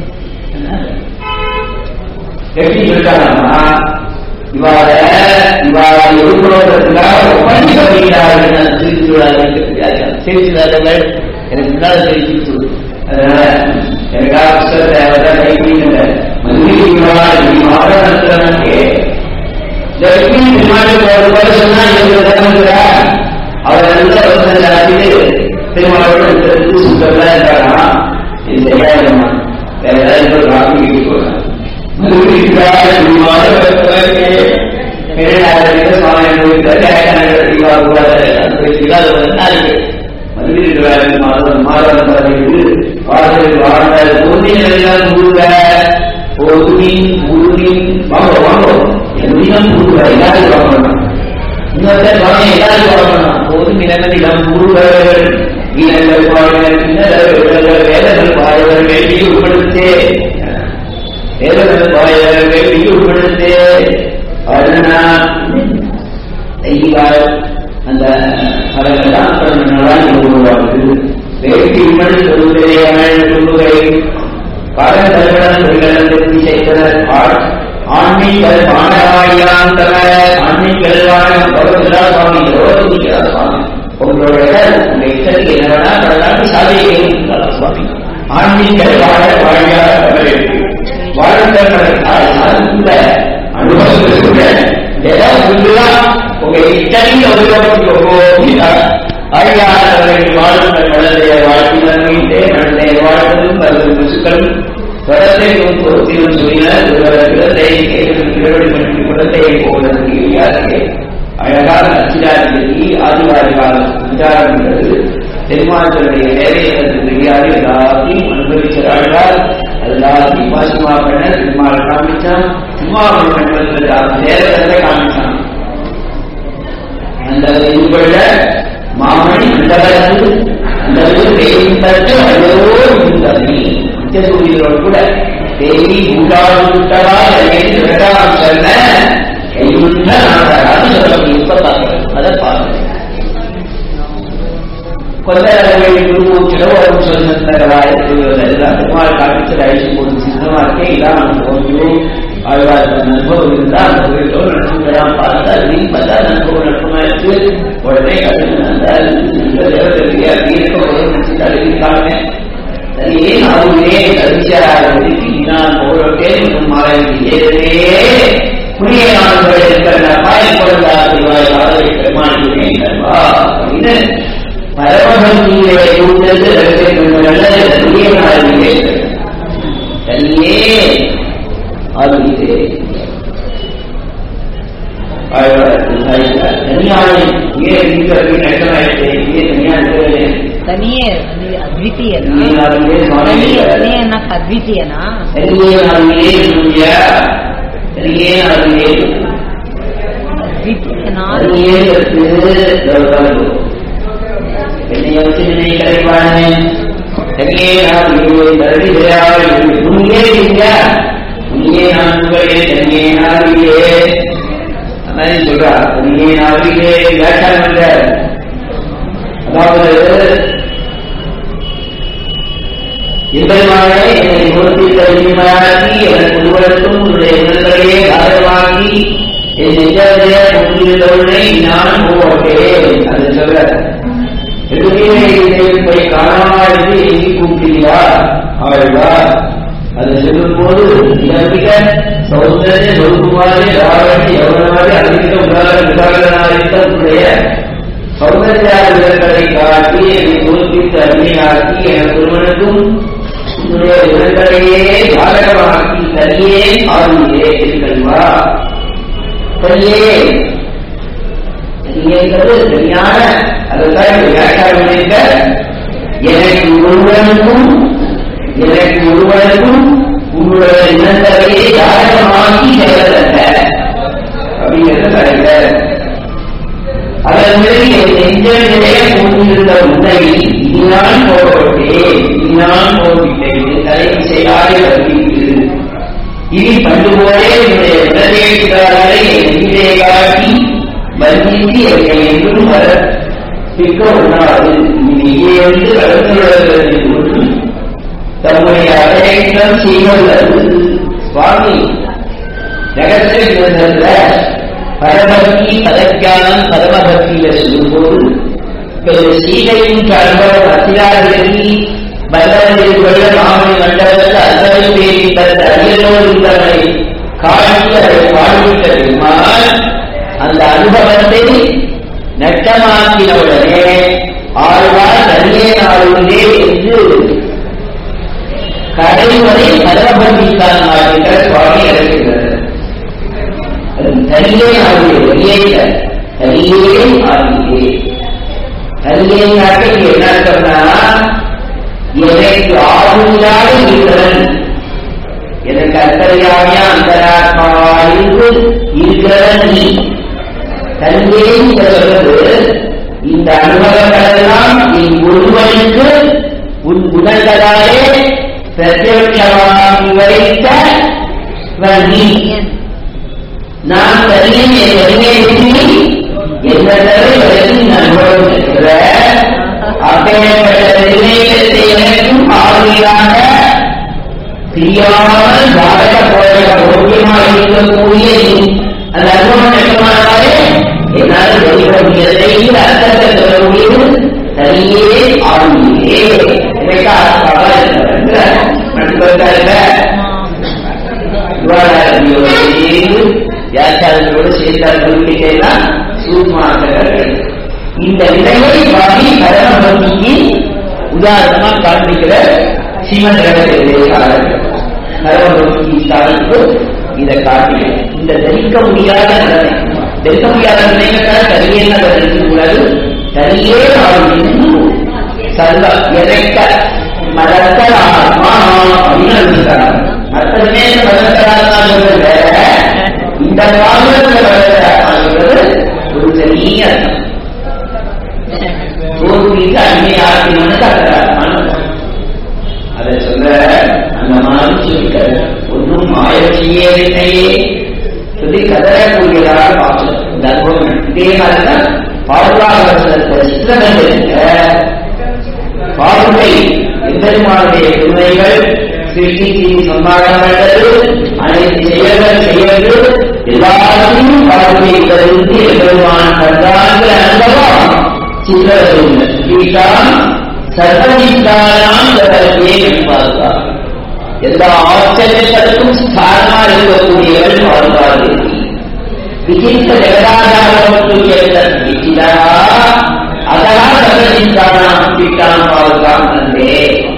எப்படி சொல்லிட்டாங்கன்னா இவாத இவாத எதிர்கொள்வதற்காக ஒப்பந்தி பண்ணிக்கிறார்கள் செய்தியாளர்கள் எனக்கு முன்னால தெரிவிச்சு அதனால எனக்காக புத்தகத்தை அவர்தான் கைப்பிடிக்கின்ற மந்திரி மாவட்டத்திற்கு லட்சுமி திருமாவளி ஒரு போல சொன்னா இவங்க தரமுடியா அவர் நல்ல வசதி ஆகிட்டு திருமாவளவன் சுத்தம்லாம் இருக்காரா இது சரியாயிடுமா வேற ஏதாவது ஒரு வாக்கு போறேன் உட்படுத்தே வேலைப்படுத்தே அதனா செய்வார் அந்த அதெல்லாம் உருவாக்குது வேட்டி உண்மன் சொல்லுவதை அவன் சொல்லுகை காரண தலைவடன் செய்தனர் ஆன்மீகல் மாணவாயாந்தவ ஆன்மீகல் சுவாமி ரோதிக்கிறார் சுவாமி உங்களுடைய உங்க இஷ்டத்துக்கு என்ன வேணா அதெல்லாம் சாதிக்க சுவாமி ஆன்மீகல் வாழ வாழியார் வாழ்ந்த அனுபவத்திற்குள்ள ஏதாவது உங்க இஷ்டத்தில் ஒதுக்கப்பட்டு அழியாதவர்கள் வாழ்ந்த கடலைய வாழ்க்கையிலே மனதை வாழ்வதும் பல முசுக்களும் தொடர்த்தை பொறுத்திலும் சொல்லினார் குலத்தை குலத்தை போவதற்கு அழகாக அச்சிராஜி ஆதிவாரி காலம் விசாரம்ன்றது பெருமாளுடைய வேலையை தெரியாது எல்லாத்தையும் அனுபவிக்கிறார்கள் எல்லாத்தையும் பாசிமா பண்ண பெருமாள் காமிச்சான் சிம்மாவளி பண்ண நேரத்தை காமிச்சான் அந்த இதுக்குள்ள மாமணி அந்தவரது அந்த பெய்தற்கு அழோ இருந்தது நித்தியசூரியனோடு கூட தேவி உண்டாடுட்டவா என்று இரண்டாம் சொன்ன கையுள்ள நாடாக சொல்லி முப்பத்தாறு அதை பாருங்க கொத்தரவை குருமூச்சிடோ ஒரு சொன்னதராய எல்லாம் பெருமாள் காமிச்சல் அழிச்சு போது சித்தமா இருக்கே இதான் கொஞ்சம் ஆழ்வார் அனுபவம் இருந்தா அந்த கோயிலோ நடந்துக்கலாம் பார்த்தா நீ பார்த்தா அனுபவம் நடக்குமா இருக்கு உடனே கடுமையால் இந்த தேவதையா வீரக்க ஒரு நினைச்சு அறிவிக்காங்க சரியே அவங்களே கரிசாரத்துக்கு நான் போறோட்டே மாலை ஏதே புதிய நாடுகள் இருக்கிற பாய் கொடுத்தார் ஆதரவை பெருமானிக்கிறேன் அப்படின்னு பரமபக்தியை கூட்டது நல்லது புதிய நாளிலே தனியே ஆளுகிறே தனியாளை ஏன் நஷ்டமாயிடுச்சு ஏன் தனியா இருக்கிறேன் தனியே அது அத்விತೀಯನಾ தனியே நாளிலே தனியே சுவாமி தனியே ಅನ್ನಕ್ಕೆ ಅದ್ವಿತೀಯನಾ தனியே நாளிலே சூர்யா தனியே நாளிலே ಅದ್ವಿತೀಯನಾ தனியே கருத்து என்னை வச்சு நினைக்கிறேன் தனியே நாளிலே தரடிதையாள் உண்மையே இல்லையா உண்மையே நான் உங்களே தனியே நாளிலே அதான் சொல்றா தனியே நாளிலே வியாக்கியானம் பண்ற அதாவது எம்பெருமானே என்னை முகத்தில் தனிமையாக்கி எனக்கு ஒருவருக்கும் உன்னுடைய உணர்வுகளையே ஆதரவாக்கி என் நெஞ்சடைய கொண்டிருந்தவனை நான் போட்டேன் அது சொல்ல எதுவுமே போய் காணாமா என்று எங்கி கூப்பிட்டீங்களா ஆழ்வா அது சொல்லும் போது மிக சௌந்தரிய சொருக்குமாரி ராவணி எவனமாக அதிக உதாரண உதாரணனாக உடைய சௌந்தர்யாளர்களை காட்டி என்னை தோற்பித்து அருமையாக்கி என் ஒருவனுக்கும் உன்னுடைய உடல்களையே பாதகமாக்கி தனியே ஆளுங்கே கல்வா தனியே தனியேங்கிறது சரியான அதுதான் வியாக்கியானம் இருக்க எனக்கு ஒருவனுக்கும் எனக்கு ஒருவனுக்கும் உங்களுடைய இனத்தலையை தாரகமாக்கி செல்லதல்ல அப்படிங்கிறது கரெக்ட் அதன் பிறகு என் நெஞ்சத்திலே கூட்டியிருந்த உன்னை இனிதான் போட்டேன் இனிதான் போட்டிட்டேன் தலைமை செய்யாத வருகிறது இனி பண்டு போலே என்னுடைய உடனேக்காரரை என் நெஞ்சிலே காட்டி வந்தித்து என்னை என்றும் வர பிக்க உண்ணாது இனியே வந்து கடந்துள்ளது ஒன்று தம்முடைய அடையாளம் செய்வல்லது சுவாமி ரகசிய கிரந்தத்துல பரபக்தி பதக்கானம் பரமபக்தியில சொல்லும்போது இப்ப இந்த சீதையின் அனுபவம் அத்தியாரதி பல்லவர்கள் மாமணி மண்டலத்தில் அறுபது பேரி தந்த அரியலோடு இருந்தவரை காட்டி அதை பாடுவித்த பெருமாள் அந்த அனுபவத்தை நட்டமாக்கினவுடனே ஆழ்வார் தனியே நாளுண்டே என்று கடைவரை பரமபக்திக்கான மாற்றுகிற சுவாமி இறக்குகிறது தனியே ஆகிய வெளியே தனியே ஆகியே தனியே நாட்டை என்ன சொன்னா எனக்கு ஆளுநராக இருக்கிறவன் எனக்கு அத்தரையாக அந்தராத்மாவாயிருந்து இருக்கிறவன் நீ தனியே சொல்றது இந்த அனுபவங்களெல்லாம் என் ஒருவனுக்கு உன் குணங்களாலே பிரத்யட்சமாகி வைத்த நீ நான் தனியே தனியே என்ன தவிர அனுபவம் இருக்கிற அப்பேற்பட்ட நிலையத்தை எனக்கும் ஆறுதலாக தெரியாமல் ஜாதக போராட ஓக்கியமாக இருக்கக்கூடிய அந்த அனுபவம் நெட்டமானாலே என்னால் வெளியிட முடியலை அர்த்தத்தை சொல்ல முடியும் தனியே ஆளுமையே எனக்கு வியாசாரங்களோடு சேர்த்தார் குறிப்பிட்டெல்லாம் சூட்மாக்கள் இந்த நிலையை பாடி பரமபக்திக்கு உதாரணமா காண்பிக்கிற சிவன் ரகசியக்காரர் பரமபக்தி சாதிப்பு இதை காட்டி இந்த தரிக்க முடியாத நிலைமை தரிக்க முடியாத நிலைமைக்காக தனியே தரிக்க கூடாது தனியே ஆளும் சர்வ எதைக்க மதத்தல் ஆத்மா அப்படின்னு சொல்றாங்க மற்ற நேரம் மதத்தலாத்மா சொல்றது வேற இந்த பாகத்துல சொல்றது ஒரு தனிய கோபுரிக்கு அடிமையாக்கினு கத்துறாரு அதை சொல்ற அந்த மாதிரி சொல்லிக்க ஒன்றும் மாயவசியே இல்லையே சொல்லி கதறக்கூடியதாக பார்க்கணும் இந்த அனுபவம் இதே மாதிரிதான் பாதுகாப்பு சித்திரங்கள் பாதுகை எம்பெருமானுடைய துணைகள் சிருஷ்டிக்கு சம்பாடப்பட்டது அனைத்து செயல்கள் செயல்கள் எல்லாத்தையும் பாதுகை தருந்து எம்பெருமான் கண்டாங்கிற அனுபவம் சித்திரத்தில் கீட்டான் சர்வவித்தானாம் தரப்பே பாதுகாப்பு எல்லா ஆச்சரியங்களுக்கும் ஸ்தானமா இருக்கக்கூடியவள் பாதுகாப்பு விசித்த ஜெகதாதாரத்துக்கு விசிதா அதனால் சர்வசித்தானாம் கீட்டான் பாதுகாப்பு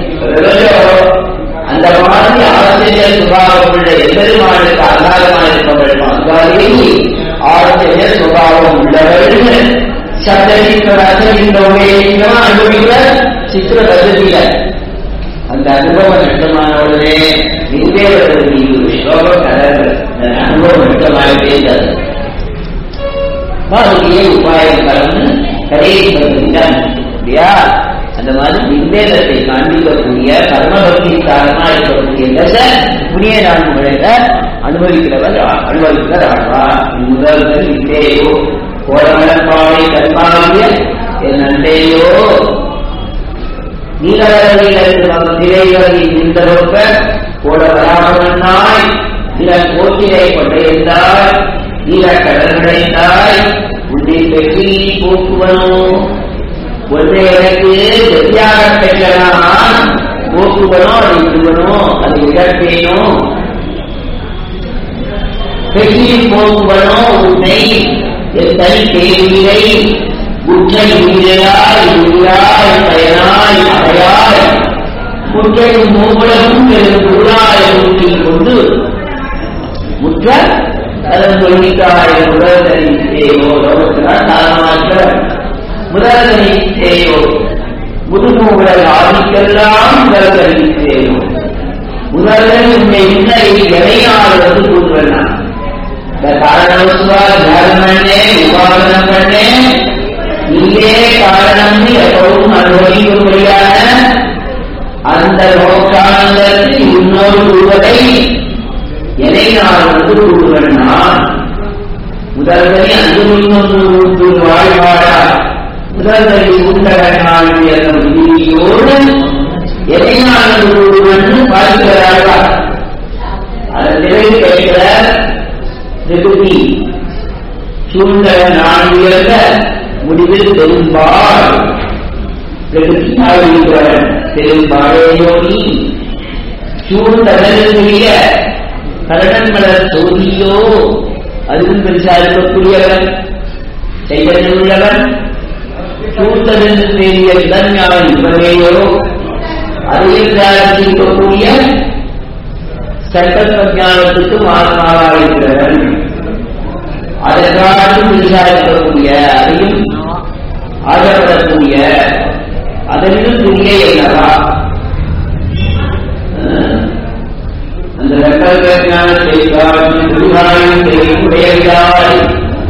அந்த மாதிரி ஆச்சரிய சுபாவமுள்ள எம்பெருமானுக்கு ஆதாரமாக இருப்பவள் பாதுகாதே ஆச்சரிய சுபாவம் உள்ளவள் சப்தோமே அனுபவிக்கிற சித்திர பദ്ധதியில அந்த அனுபவம் நஷ்டமானவுடனே நிந்தே வருவது ஒரு ஸ்லோகம் கலர் அனுபவம் நஷ்டமாகவே இருந்தது பாரதியே உபாயம் கலந்து கடைசி பகுதிதான் இல்லையா அந்த மாதிரி விந்தேதத்தை காண்பிக்கக்கூடிய கர்மபக்தி காரணமா இருக்கக்கூடிய தசை புனிய நான்கு முறையில அனுபவிக்கிறவர் அனுபவிக்கிறார் ஆழ்வா முதல்கள் இத்தேயோ கோரமலப்பாவை கர்மாவிய என் நன்றையோ நீலவரவிலிருந்து திரைகளில் நின்றொப்ப கோட வராமனாய் நில போட்டியை கொண்டிருந்தாய் நீல கடற்கடைந்தாய் உன்னை பெற்றி போக்குவனோ ஒன்றை எனக்கு வெற்றியாக பெற்றனான் போக்குவனோ அதை விடுவனோ அதை இழப்பேனோ பெற்றியில் போக்குவனோ உன்னை எத்தனை தேவியை உற்றை உயிராய் உயிராய் பயனாய் அடையாய் முற்றையும் மூவலகும் பெரும் பொருளாய ஊற்றில் கொண்டு முற்ற அதன் சொல்லிக்காய முதல்தனி தேவோ லோகத்தினால் தானமாற்ற முதல்தனி தேவோ முதுமூவலர் ஆதிக்கெல்லாம் முதல்தனி தேவோ முதல்தனி உன்னை இன்னை எதையால் வந்து கூறுவனா இந்த காரணவசுவா தியானம் பண்ணே உபாசனம் பண்ணே நீயே காரணம் எப்பவும் அனுபவிக்கும்படியான அந்த நோக்கானதற்கு இன்னொரு கூறுவதை எதை நான் வந்து கூறுவன் நான் முதல்வரை அன்பு முன்னொன்று வாழ்வாடா முதல்வரை உண்டகனால் விதியோடு எதை நான் வந்து கூறுவன் பார்க்கிறார்களா அதன் பிறகு கேட்கிறார் சூழ்ந்த நான் உயர்ந்த முடிவில் பெரும்பால் பிரகதியாகிறவன் பெரும்பாலேயோனி சூழ்ந்ததற்குரிய கரணன் மலர் சோதியோ அதுவும் பெருசா இருக்கக்கூடியவன் செய்வதில் உள்ளவன் சூழ்ந்ததென்று தேடிய இளஞானம் இவனேயோ அதையில் இருக்கக்கூடிய சங்கல்ப ஞானத்துக்கு மாறுமாறாயிருக்கிறவன் அதற்காகவும் விசாரிக்கக்கூடிய அதையும் ஆதரப்படக்கூடிய அதனிலும் துணியே அல்லவா அந்த சங்கல்ப ஞானத்தை காட்டி குருவாயும் உடையவில்லாய்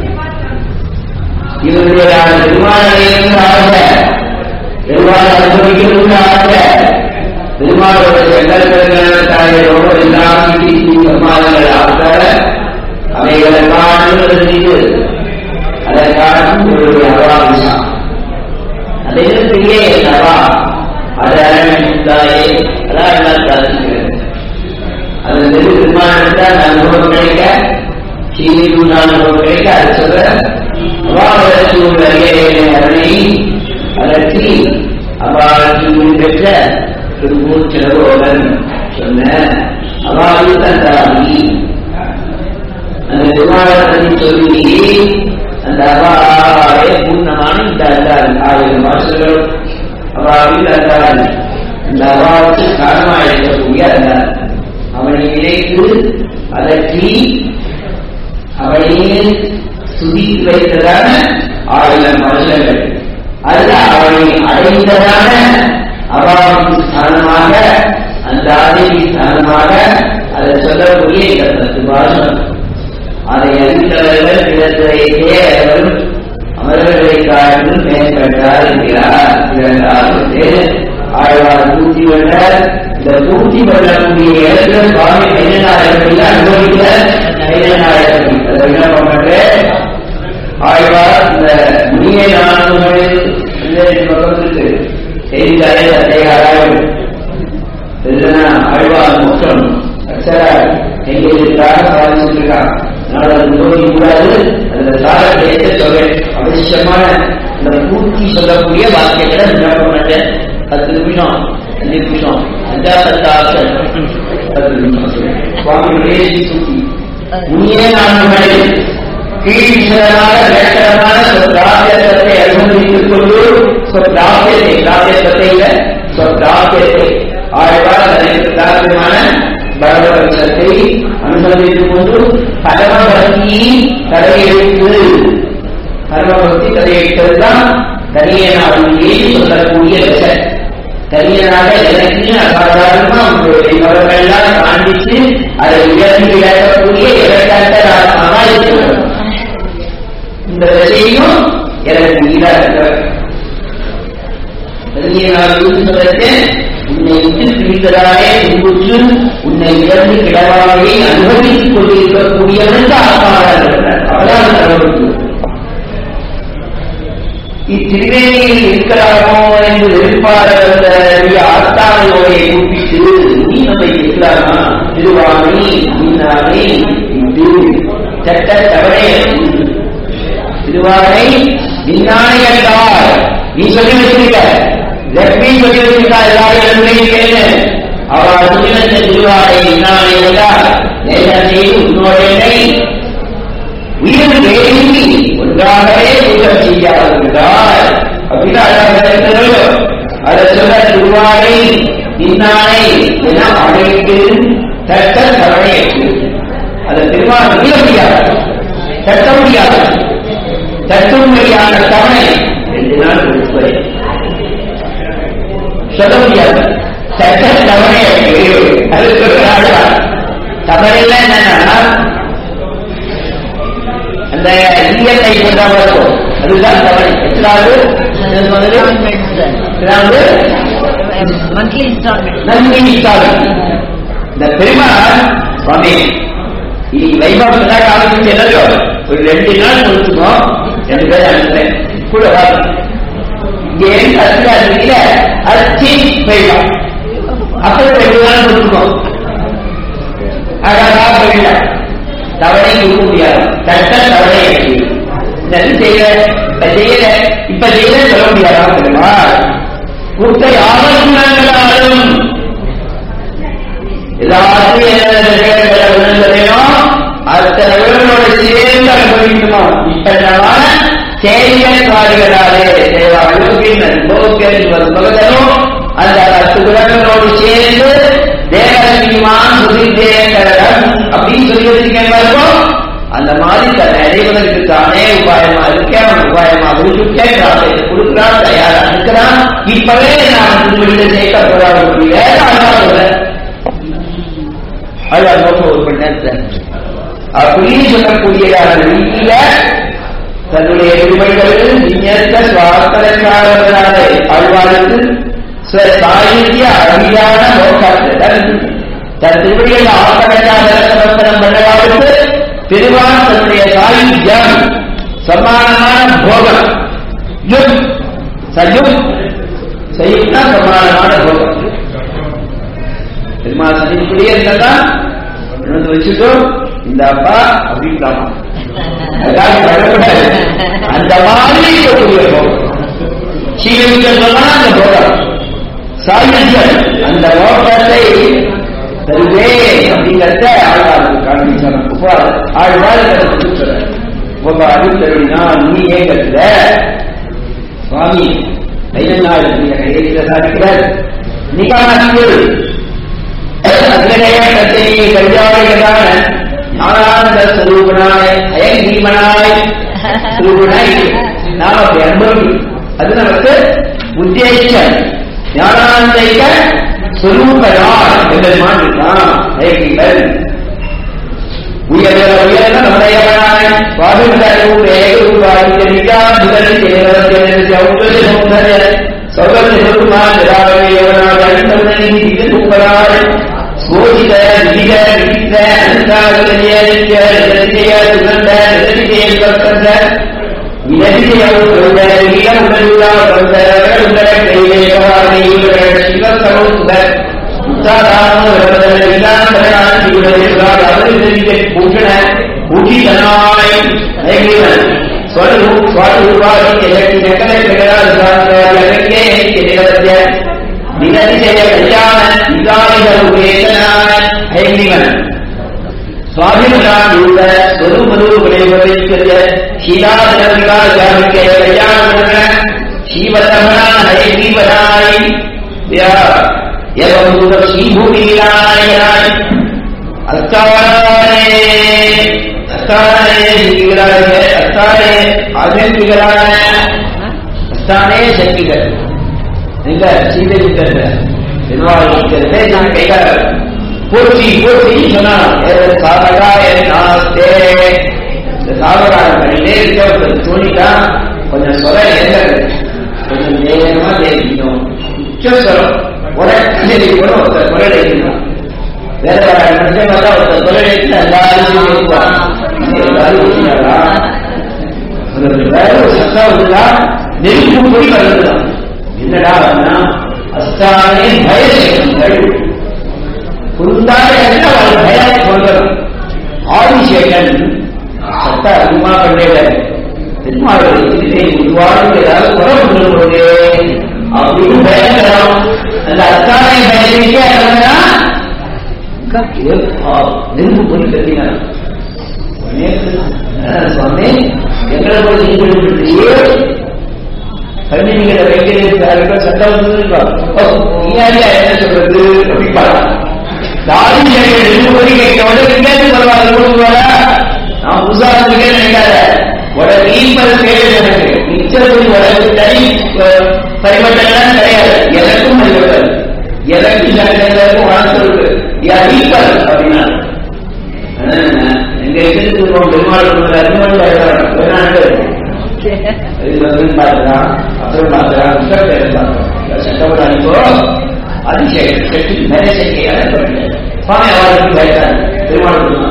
இவருடைய திருமாலையாக பெருமாள் அனுபவிக்கிறதுக்காக பெருமாளோட சங்கல்ப எல்லாம் பிரமாதங்கள் ஆக அவைகளை காணுவது அதை காணும் உங்களுடைய அவாபிஷம் அதிலும் பெரிய அல்லவா அது அரண்மனைத்தாயே அதான் எல்லாம் சாதிக்கிறது அது வெறும் பெருமானத்தான் அனுபவம் கிடைக்க சீனிக்கு அனுபவம் கிடைக்க அது சொல்ற அவாவதற்கு உள்ள அரணை அதற்கு அவாவுக்கு பெற்ற திருப்பூர் சிலரோடன் சொன்ன அவாவு தந்தாமி அந்த விமானத்தை சொல்லி அந்த அவாவே பூர்ணமான இந்த ஆயிரம் வாசல்கள் அவாவில் அந்தாள் இந்த அவாவுக்கு காரணமாக இருக்கக்கூடிய அந்த அவனை நினைத்து அதற்றி அவனையே சுதித்து வைத்ததான ஆயிரம் வருஷங்கள் அல்ல அவனை அடைந்ததான அவாவுக்கு ஸ்தானமாக அந்த ஆதிக்கு ஸ்தானமாக அதை சொல்லக்கூடிய இந்த பத்து பாசம் அதை அறிந்தவர்கள் இடத்திலேயே அவர்கள் அவர்களை காட்டிலும் மேம்பட்டார் என்கிறார் இரண்டாவது ஆழ்வார் பூர்த்தி பண்ணார் இந்த பூர்த்தி பண்ணக்கூடிய இடத்துல சுவாமி கைதநாயகத்தில் அனுபவிக்க கைதநாயகம் அதை என்ன பண்றது ஆழ்வார் இந்த முனிய நான்கு பக்கத்துக்கு செய்தியாரே அத்தையாராக தெரிஞ்சனா ஆழ்வார் மோட்சம் அச்சராய் எங்கே இருக்காக சாதிச்சிருக்கான் அதனால அது நோக்கி கூடாது அதுல சார கேட்டு சொல்றேன் அவசியமான இந்த பூர்த்தி சொல்லக்கூடிய வாக்கியங்களை ஞாபகம் பண்ண பத்து நிமிஷம் அஞ்சு நிமிஷம் அஞ்சாவது பத்து நிமிஷம் சுவாமியுடைய சுத்தி உண்மையே நான் கீழ்ச்சரமான வேட்டரமான சொற்காவியத்தை அனுமதித்துக் கொண்டு சொற்காவியத்தை காவியத்தை இல்ல சொற்காவியத்தை ஆழ்வார் அதற்கு காரணமான பரவபட்சத்தை அனுமதித்துக் கொண்டு பரமபக்தி கதையெழுத்து பரமபக்தி கதையெழுத்ததுதான் தனியனாவிலேயே சொல்லக்கூடிய விஷயம் தனியனாக எனக்கு அசாதாரணமா உங்களுடைய மரங்கள்லாம் காண்பித்து அதை உயர்ந்து விளக்கக்கூடிய இரண்டாட்டமாக இருக்கிறது இந்த விஷயம் எனக்கு நீதா இருக்கிற தனியனாக உன்னை விட்டு பிரித்ததாலே துன்புற்று உன்னை இழந்து கிடவாவே அனுபவித்துக் கொண்டிருக்கக்கூடியவனுக்கு ஆத்மாவாக இருக்கிறார் அவதான் கடவுளுக்கு இத்திருவேணியில் இருக்கலாமோ என்று எதிர்பார்த்த ஆஸ்தானையோட கூப்பிட்டு நீ நம்மை இருக்கலாமா திருவாணி மீனானை இது சட்ட தவறே திருவானை மின்னானை என்றார் நீ சொல்லி வச்சிருக்க லட்சுமி சொல்லி வச்சிருக்கா எல்லாரும் எழுதுறீங்க கேளு அவள் சொல்லி வச்ச திருவானை மின்னானை என்றார் நேரத்தை உன்னோடனை உயிர் வேண்டி ஒன்றாகவே குற்றம் செய்யாதிருந்தால் அப்படின்னா அழகாக அதை சொல்ல திருவானை இன்னானை என அழைத்து தட்ட தவணையற்று அதை திருவான் முடிய முடியாது தட்ட முடியாது தட்டும்படியான தவணை ரெண்டு நாள் கொடுப்பது சொல்ல முடியாது தட்ட தவணையற்று அது சொல்றாங்க தவறில்லை என்னன்னா அந்த இந்தியத்தை கொண்டாட இருக்கும் அதுதான் தவறு எத்தனாவது எத்தனாவது மந்த்லி இன்ஸ்டால்மெண்ட் நன்றி இஷ்டாலும் இந்த பெருமாள் சுவாமி இனி வைபவம் காலத்துக்கு என்னதோ ஒரு ரெண்டு நாள் கொடுத்துக்கோ ரெண்டு பேர் அனுப்புறேன் கூட வாங்க இங்கே அத்தியாவசியில அச்சி போயிடும் அப்புறம் ரெண்டு நாள் கொடுத்துக்கோ அழகா போயிடலாம் தவணை கொடுக்க முடியாது தட்ட தவணை இருக்கு இது செய்யல இப்ப செய்யல இப்ப செய்யல சொல்ல முடியாதா தெரியுமா கூட்ட ஆலோசனைகளாலும் எல்லாத்தையும் என்ன விழுந்ததையும் அத்தனை விழுந்தோட சேர்ந்து அனுபவிக்கணுமா இப்ப செயல்பாடுகளாலே பகதனும் அந்த பத்து விலங்குகளோடு சேர்ந்து தேவரங்கிமான் சுதிதேகரன் அப்படின்னு சொல்லி வச்சிருக்கேன் அந்த மாதிரி தன்னை அடைவதற்கு தானே உபாயமா இருக்க அவன் உபாயமா விருச்சுட்டேன் ராசத்தை கொடுக்கிறான் தயாரா இருக்கிறான் இப்பவே நான் திருமணியில சேர்க்க போறாங்க வேற அழகாக அது நோக்கம் ஒரு மணி நேரத்தை அப்படின்னு சொல்லக்கூடியதான ரீதியில தன்னுடைய திருமணிகளுக்கு விஞ்ஞத்த சுவாசனக்காரர்களான ஆழ்வாருக்கு சாகித்ய அழியான நோக்கத்துடன் தன் திருமணிகள் ஆக்கணக்காக சமர்ப்பணம் பண்ணவாளுக்கு பெருமான் தன்னுடைய சாகித்யம் சமானமான போகம் யுக் சயுக் சயுக்னா சமானமான போகம் பெருமாள் சனிக்குள்ளே இருந்ததான் உணர்ந்து வச்சுட்டோம் இந்த அப்பா அப்படின்லாமா அதுக்காக பயப்படாது அந்த மாதிரி இருக்கக்கூடிய போகம் சீவிகள் சொன்னா அந்த போகம் சாகித்யம் அந்த நோக்கத்தை தருவே அப்படிங்கிறத ஆழ்வாருக்கு காண்பிச்சாங்க உபாத ஆழ்வார் சொல்ற உபாது தருவினா நீ ஏன் கத்துற சுவாமி ஐநநாள் கையை சாதிக்கிறார் நிகாமல் அக்னேயத்தை கஞ்சாவைகளான ஞானானந்த ஸ்வரூபனாய் அயங்கீமனாய் ஸ்வரூபனாய் நாம் அப்படி அனுபவி அது நமக்கு உத்தேசம் ஞானானந்தைக்க ஸ்வரூபனாய் எம்பெருமான் இருக்கான் அயங்கீமன் உயர உயர நம்முடையவனாய் சுவாமிகளும் ஏகரூபாதிக்கா முதல் தேவரத்தின் சௌந்தரிய சௌந்தரிய சௌகரிய பெருமான் ஜடாவையவனாய் அழிந்தவனை இது துப்பராய் ஸ்கோதித விதிக விதித்த அனந்தாரிய நித்ய நித்திய சுகந்த நிதிய கர்த்தந்த வினதிய உள்ள நீல உடலுள்ள கந்த உள்ள கையிலே கவாரை சிவ சமூக உத்தாரான வரதன விதானதனான ஜீவனேஸ்வரா அவரிதிக்கு பூஷண பூஜிதனாய் ஐகிவன் ஸ்வரு ஸ்வரூபாரி எலக்தி நகல பிரகராஜ சாஸ்திரே கேலவத்ய நிகதிஜய கல்யாண விகாரிகள் வேதனான ஐகிவன் சுவாமிமதானூட ஸ்வரூபரு விளைவதற்கிற சீலாதன விகாரிக கல்யாண சீவதமனான ஐகிவனாய் யா एवं श्रीभूमिलाय अस्तारे अस्तारे श्रीविराय अस्तारे आधुनिकराय अस्ताने शक्तिகள் நீங்க சீதை இருக்கிறது நிர்வாகிக்கிறதே நான் கைகார போற்றி போற்றி சொன்னா சாதகாய நாஸ்தே இந்த சாதகார பண்ணிட்டே இருக்க தோணிட்டா கொஞ்சம் சொல்ல எங்க கொஞ்சம் நேரமா தேடிக்கணும் உச்சஸ்வரம் உடனே கூட ஒருத்தர் குரல் எழுதினான் வேற வேற மனுஷன் பார்த்தா ஒருத்தர் குரல் எழுதி எல்லாரும் எழுதுவாங்க எல்லாரும் எழுதினாரா வேற ஒரு சத்தம் வந்துதா நெருப்பு பொடி வருதுதான் என்னடா அஸ்தானே பயசேகங்கள் குந்தார என்ன அவள் பயம் கொள்கிறோம் ஆதிசேகன் சத்த அதிகமா பண்ணல திருமாவளி இதை உருவாடு ஏதாவது குறை பண்ணும்போது அப்படின்னு பயங்கரம் அந்த அத்தானை பயணிக்க நெருப்பு போய் கத்தினார் சுவாமி எங்களை போய் நீங்க கண்ணிகளை வைக்கிறதுக்கு சட்டம் என்ன சொல்றது அப்படிப்பா தாடி நெருப்பு போய் கேட்க எங்கேருந்து வருவாங்க கொடுக்குவாரா நான் புதுசா இருக்கேன்னு நினைக்காத உடனே நீப்பது கேள்வி எனக்கு மிச்சத்துக்கு உடனே தனி பரிமட்டம்லாம் கிடையாது எனக்கும் பரிமட்டம் எனக்கு எல்லாருக்கும் வளர்த்து ஈப்பர் அப்படின்னா எங்க இருக்கிறது பெருமாள் அறிமுகம் வெளிநாட்டு இது வந்து பார்க்கலாம் அப்புறம் பார்க்கலாம் பார்க்கலாம் சட்டப்படாதோ அதிசயம் சக்தி நிறைய சக்தியாக சுவாமி அவருக்கு பயத்தாங்க பெருமாள்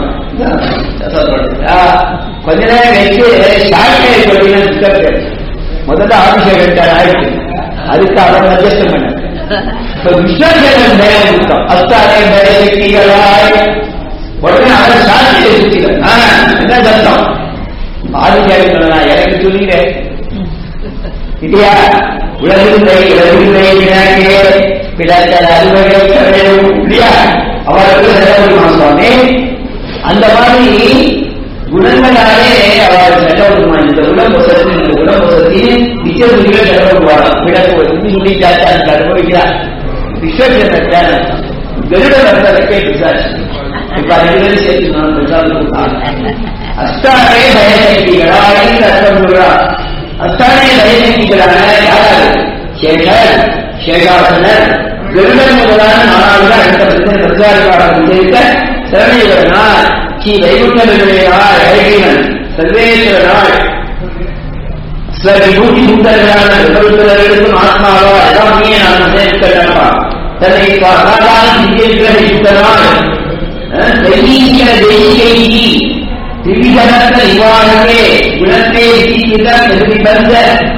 கொஞ்ச நேரம் கழிச்சு ஷார்ட் சொல்லி முதல்ல ஆபிஷேகம் ஆயிடுச்சு அதுக்கு அவன் அட்ஜஸ்ட் பண்ண இப்ப விஸ்வஜனன் பயம் கொடுத்தான் அஸ்தானே பய சக்திகளாய் உடனே அவன் சாட்சியை சுத்திகள் என்ன சத்தம் ஆதிக்காரி சொன்னா எனக்கு சொல்லிக்கிறேன் இல்லையா உலகில்லை உலகில்லை வினாக்கே பிடத்தல் அறுவகை கரையும் இல்லையா அவருக்கு சட்டவிடுமா சுவாமி அந்த மாதிரி குணங்களாலே அவர் சட்டவிடுமா இந்த உலகசத்தி இந்த உலகசத்தி நிச்சயத்துக்குள்ள சட்டவிடுவாரா பிடக்கு இன்னும் சொல்லி சாத்தான் அனுபவிக்கிறார் விஸ்வஜனத்தான் கருட வர்த்தகத்தை பிசாச்சு இப்ப ரெண்டு சேர்த்து நான் பிசாசு அஸ்தானே பயசக்திகளா ஐந்து அர்த்தம் சொல்றார் அஸ்தானே பயசக்திகளான யாராரு சேஷர் சேஷாசனர் கருடன் முதலான நானாவது அடுத்த பிரச்சனை பிரச்சாரக்காரன் சேர்த்த சரணிகரனார் ஸ்ரீ வைகுண்டர்களால் அழகினன் சர்வேஸ்வரனாள் சில விபூதி சுந்தர்களான விபருத்தர்களுக்கும் ஆத்மாவா எல்லாம் நீயே நான் சேர்க்கிறப்பா தன்னை சாதாரண சிந்திக்கிறனாள் தெய்வீக தெய்வீகை திரிஜனத்த நிவாரணே குணத்தே விதிக்கிற நிர்நிபந்த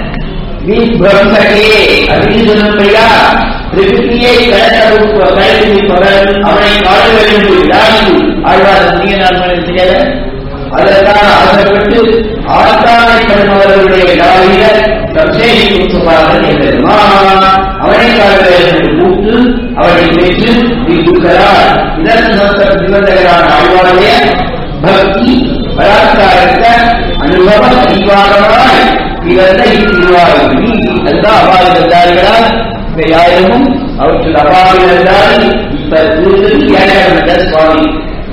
விப்ரம்சகே அப்படின்னு சொன்னபடியா பிரகிருதியை கழக்க கழகிப்பவன் அவனை காண வேண்டும் விடாது ஆழ்வார் நீங்க நான் தெரியாத அதற்காக ஆசைப்பட்டு ஆத்தானை பண்ணுபவர்களுடைய விழாவில சம்சேகிக்கும் சுபாரன் என்றுமா அவனை காண வேண்டும் கூட்டு அவனை பேச்சு நீ கொடுக்கிறார் இதற்கு சமஸ்த நிபந்தகரான ஆழ்வாருடைய பக்தி பலாத்காரத்த அனுபவ தீவாரமாய் பிறந்த இத்திருவாரூரி அதுதான் அபாவி வந்தார்களா இப்ப யாரும் அவற்றில் அபாவி வந்தால் இப்ப ஏழாம் சுவாமி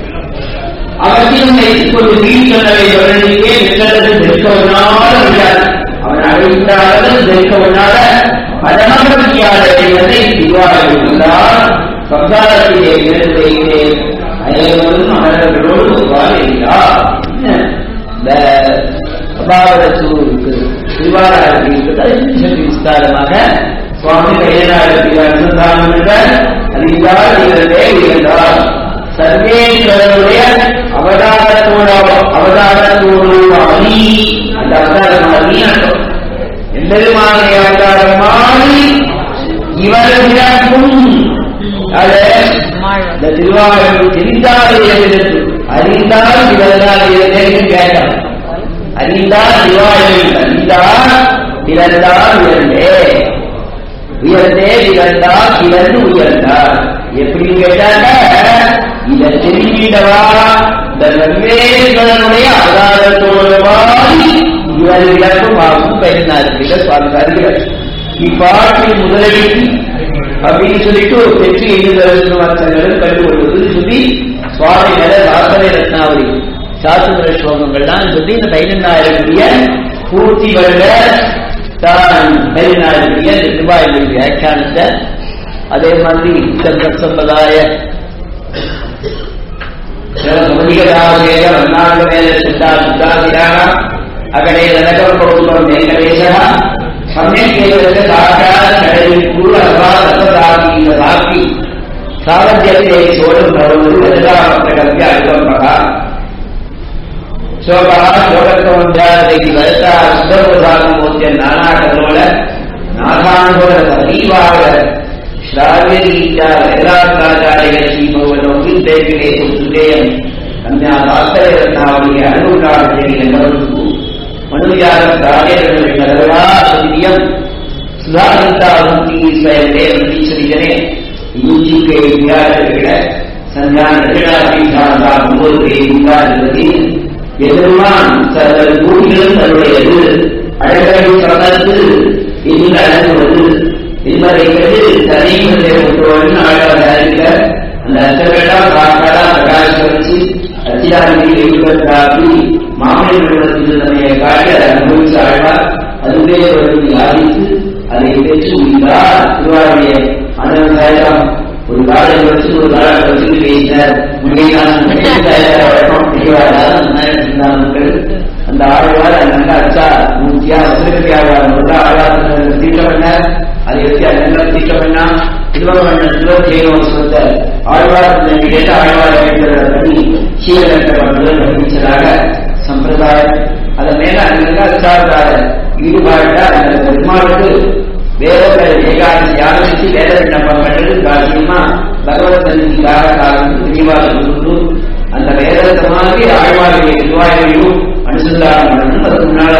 அவற்றிலும் வைத்துக்கொண்டு வீழ்ச்சொன்னவை வருடனுக்கே வெள்ளது தெற்க ஒண்ணாத விழாது அவன் அழைத்தாளது தெற்க ஒண்ணாத பரமபக்தியாளரை திருவாரூர் இருந்தால் சம்சாரத்திலே இருந்து வைத்தேன் அனைவரும் அமரர்களோடு வாழ்கிறார் இந்த அபாவரசூருக்கு திருவாரூருக்கு விஸ்தாரமாக சுவாமி கையனாருக்கு அனுசந்தானம் அறிந்தால் இரண்டே உயர்ந்தார் சர்வேஸ்வரனுடைய அவதாரத்தோட அவதாரத்தோடு மாறி அந்த அவதாரமாறி அர்த்தம் எம்பெருமானை அவதாரமாறி இவர்களுக்கும் அது இந்த திருவாரூர் தெரிந்தால் எழுதது அறிந்தால் இவர்களால் எழுதேன்னு கேட்டான் அறிந்தால் திருவாரூர் அறிந்தால் பிறந்தால் உயர்ந்தே உயர்ந்தே பிறந்தால் பிறந்து உயர்ந்தார் எப்படி கேட்டாங்க இதை தெரிவிடவா இந்த வெவ்வேறுகளுடைய அவதாரத்தோடு மாறி இவர்களுக்கும் ஆகும் பயனார்கள் சுவாமி அறிகிறார் இப்பாட்டில் முதலெடுத்து அப்படின்னு சொல்லிட்டு வெற்றி எழுதல் வார்த்தைகளும் கண்டுகொள்வது சொல்லி சுவாமி நல வாசனை ரத்னாவளி சாத்துந்திர ஸ்லோகங்கள்லாம் சொல்லி இந்த பதினெண்ணாயிரக்கூடிய பூர்த்தி வருட தான் பதினாயிரக்கூடிய இந்த திருவாயுடைய வியாக்கியானத்தை அதே மாதிரி சந்த சம்பிரதாய ಸಮಧಿಗರಾಜೇಯ ವನ್ನಾಂಗ ಮೇಲೆ ಸಿದ್ಧ ಸಿದ್ಧಾಧಿರಾಗ ಅಕಡೆ ನನಗಪೌರ್ವ ಮೇಘವೇಶ ಸಮ್ಯಕ್ ಸಾಕ್ಷಾತ್ ಕಡೆಯಲ್ಲಿ ಪೂರ್ವ ಅಥವಾ ರಸದಾಗಿ ರಾಕಿ ಸಾಮರ್ಥ್ಯತೆ ಸೋಳು ಬರುವುದು ರಜಾಮತ್ರಗತ್ಯ ಅನುಗಂಬಕ ಶೋಭಾ ಶೋಕತ್ವಂಧ್ಯಾದಿ ಲಲಿತ ಸುಧರ್ವಧಾನಮೂರ್ತಿಯ ನಾನಾಟದೊಳ ನಾಥಾನುಭವ ಸದೀವಾಗ ಶ್ರಾವ್ಯರೀತ್ಯ ವೇದಾಂತಾಚಾರ್ಯ ಶ್ರೀಭವನೋಗಿ ಬೇಕಿದೆ ಸುದೇಯಂ ಕನ್ಯಾ ದಾಸರ ರತ್ನಾವಳಿಗೆ ಅನುಗುಣಾಗಿ ಎಲ್ಲರಿಗೂ ಮನುಜಾರ ಕಾರ್ಯಗಳನ್ನು ಕರವಾ ಸದಿಯಂ ಸುಧಾರಂತಾವಂತಿ ಸ್ವಯಂದೇ ವಂದಿಸಲಿಜನೆ ಯೂಜಿಕೆ ವಿದ್ಯಾರ್ಥಿಗಳ ಸಂಧ್ಯಾನ ರಚನಾಪೀಠಾದ முன்னோர்களே உண்டாகிறது எதிர்மான் சகல கூடிகளும் தன்னுடையது அழகை சமர்ந்து இன்னும் அழகுவது என்பதை கண்டு தனிமத்தை கொண்டவன் ஆழாக அறிந்த அந்த அச்சமெல்லாம் காக்காடா பிரகாசம் வச்சு அச்சிராமியில் எழுபத்தாக்கி மாமலை நிறுவனத்தில் நம்மை காட்டி அதை அனுபவிச்சு ஆழ்வார் அதுவே அவருக்கு ஆதித்து அதை பெற்று உயிரார் திருவாருடைய அனந்தாயிரம் ஒரு காலை வச்சு ஒரு காலை வச்சு பேசினார் அந்த ஆழ்வார் அந்த அச்சா மூர்த்தியா வசதியாளர் வந்து ஆழ்வார் தீட்டம் பண்ண அதை வச்சு அதெல்லாம் தீட்டம் பண்ணா திருவண்ணத்துல ஜெயவம்சத்தை ஆழ்வார் கேட்ட ஆழ்வார் பண்ணி சீரகட்டப்பட்டது வகிச்சதாக சம்பிரதாயம் அதன் மேல அங்க அச்சாரதார ஈடுபாடு அந்த பெருமாளுக்கு வேதங்கள் ஏகாதசி ஆரம்பித்து வேத விண்ணப்பம் பண்ணது காரியமா பகவத் சந்நிதிக்காக காரணம் தெளிவாக கொண்டு அந்த வேதத்தை மாதிரி ஆழ்வாருடைய திருவாயுவையும் அனுசந்தானம் பண்ணணும் அதுக்கு முன்னால ரெண்டு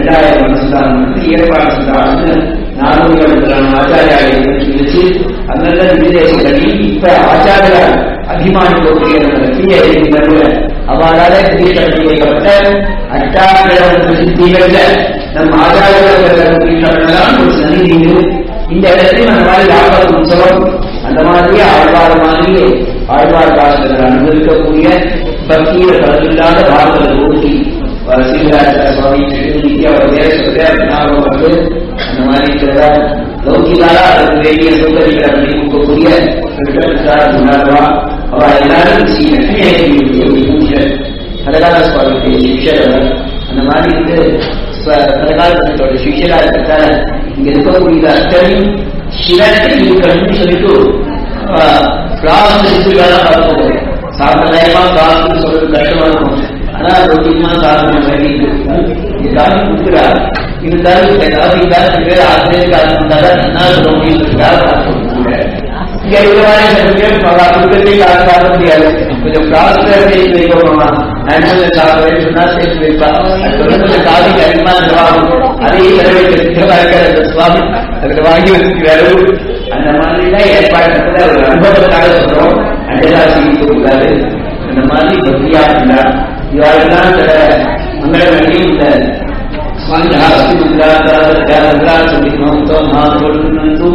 ரெண்டாயிரம் அனுஷ்டானம் பண்ணி ஏற்பாடு செஞ்சாங்க நானூறு ஆச்சாரியாலயம் வச்சு அந்தந்த விதேசங்களில் இப்ப ஆச்சாரிய அபிமானிக்கக்கூடிய கீழே நடுவில் அவ்வாறாக தீட்சணிக்கப்பட்ட அஷ்டாங்கிரம் பிரசித்திகள்ல நம் ஆச்சாரியெல்லாம் ஒரு சந்நிதி இந்த இடத்துல அந்த மாதிரி லாபம் உற்சவம் அந்த மாதிரி ஆழ்வார் மாதிரி ஆழ்வார் பாசத்தில் அனுபவிக்கக்கூடிய பக்தியில கலந்தில்லாத பாரத ஊட்டி சீராஜ சுவாமி நித்யாவோட தேசத்துல ஞாபகம் வந்து அந்த மாதிரி இருக்கிறதா லௌகிகாரா அதுக்கு வேண்டிய சௌகரியங்களை பண்ணி கொடுக்கக்கூடிய உணர்வா அவ எல்லாரும் ஸ்ரீ லட்சுமி பூஜை கனகால சுவாமி சிஷர் அந்த மாதிரி வந்து கனகாலத்தோட சிஷரா இருக்கிறதால இங்க இருக்கக்கூடிய அத்தனை சிவத்தை இருக்கணும்னு சொல்லிட்டு கிளாஸ் இருக்கிறதா பார்ப்போம் சாப்பிடமா கிளாஸ் சொல்றது கஷ்டமா இருக்கும் ஆனா ரொட்டீனா சாப்பிட வேண்டி இதுக்காக கொடுக்குறாரு இருந்தாலும் ஏதாவது இருந்தாலும் பேர் ஆசிரியர் காலம் இருந்தாலும் நல்லா ரொம்ப இங்க இருக்கிற சாப்பிட முடியாது கொஞ்சம் கிளாஸ் வைக்கணுமா நான் கொஞ்சம் சாப்பிடுவேன் சொன்னா சேர்த்து வைப்பா கொஞ்சம் காதி அதிகமா நிர்வாகம் அதையும் நிறைவேற்ற சுவாமி அதுக்கு வாங்கி வச்சுக்கிறாரு அந்த மாதிரிலாம் ஏற்பாடு நடந்த ஒரு அனுபவத்தாக சொல்றோம் அண்டதாசி கூடாது அந்த மாதிரி பக்தியா இருந்தா இவாளெல்லாம் இந்த மங்களவழி இந்த ஸ்வாமிஹாஸ்தி மங்களாச்சாரா சொல்லி மகத்தோ மகாபொழுது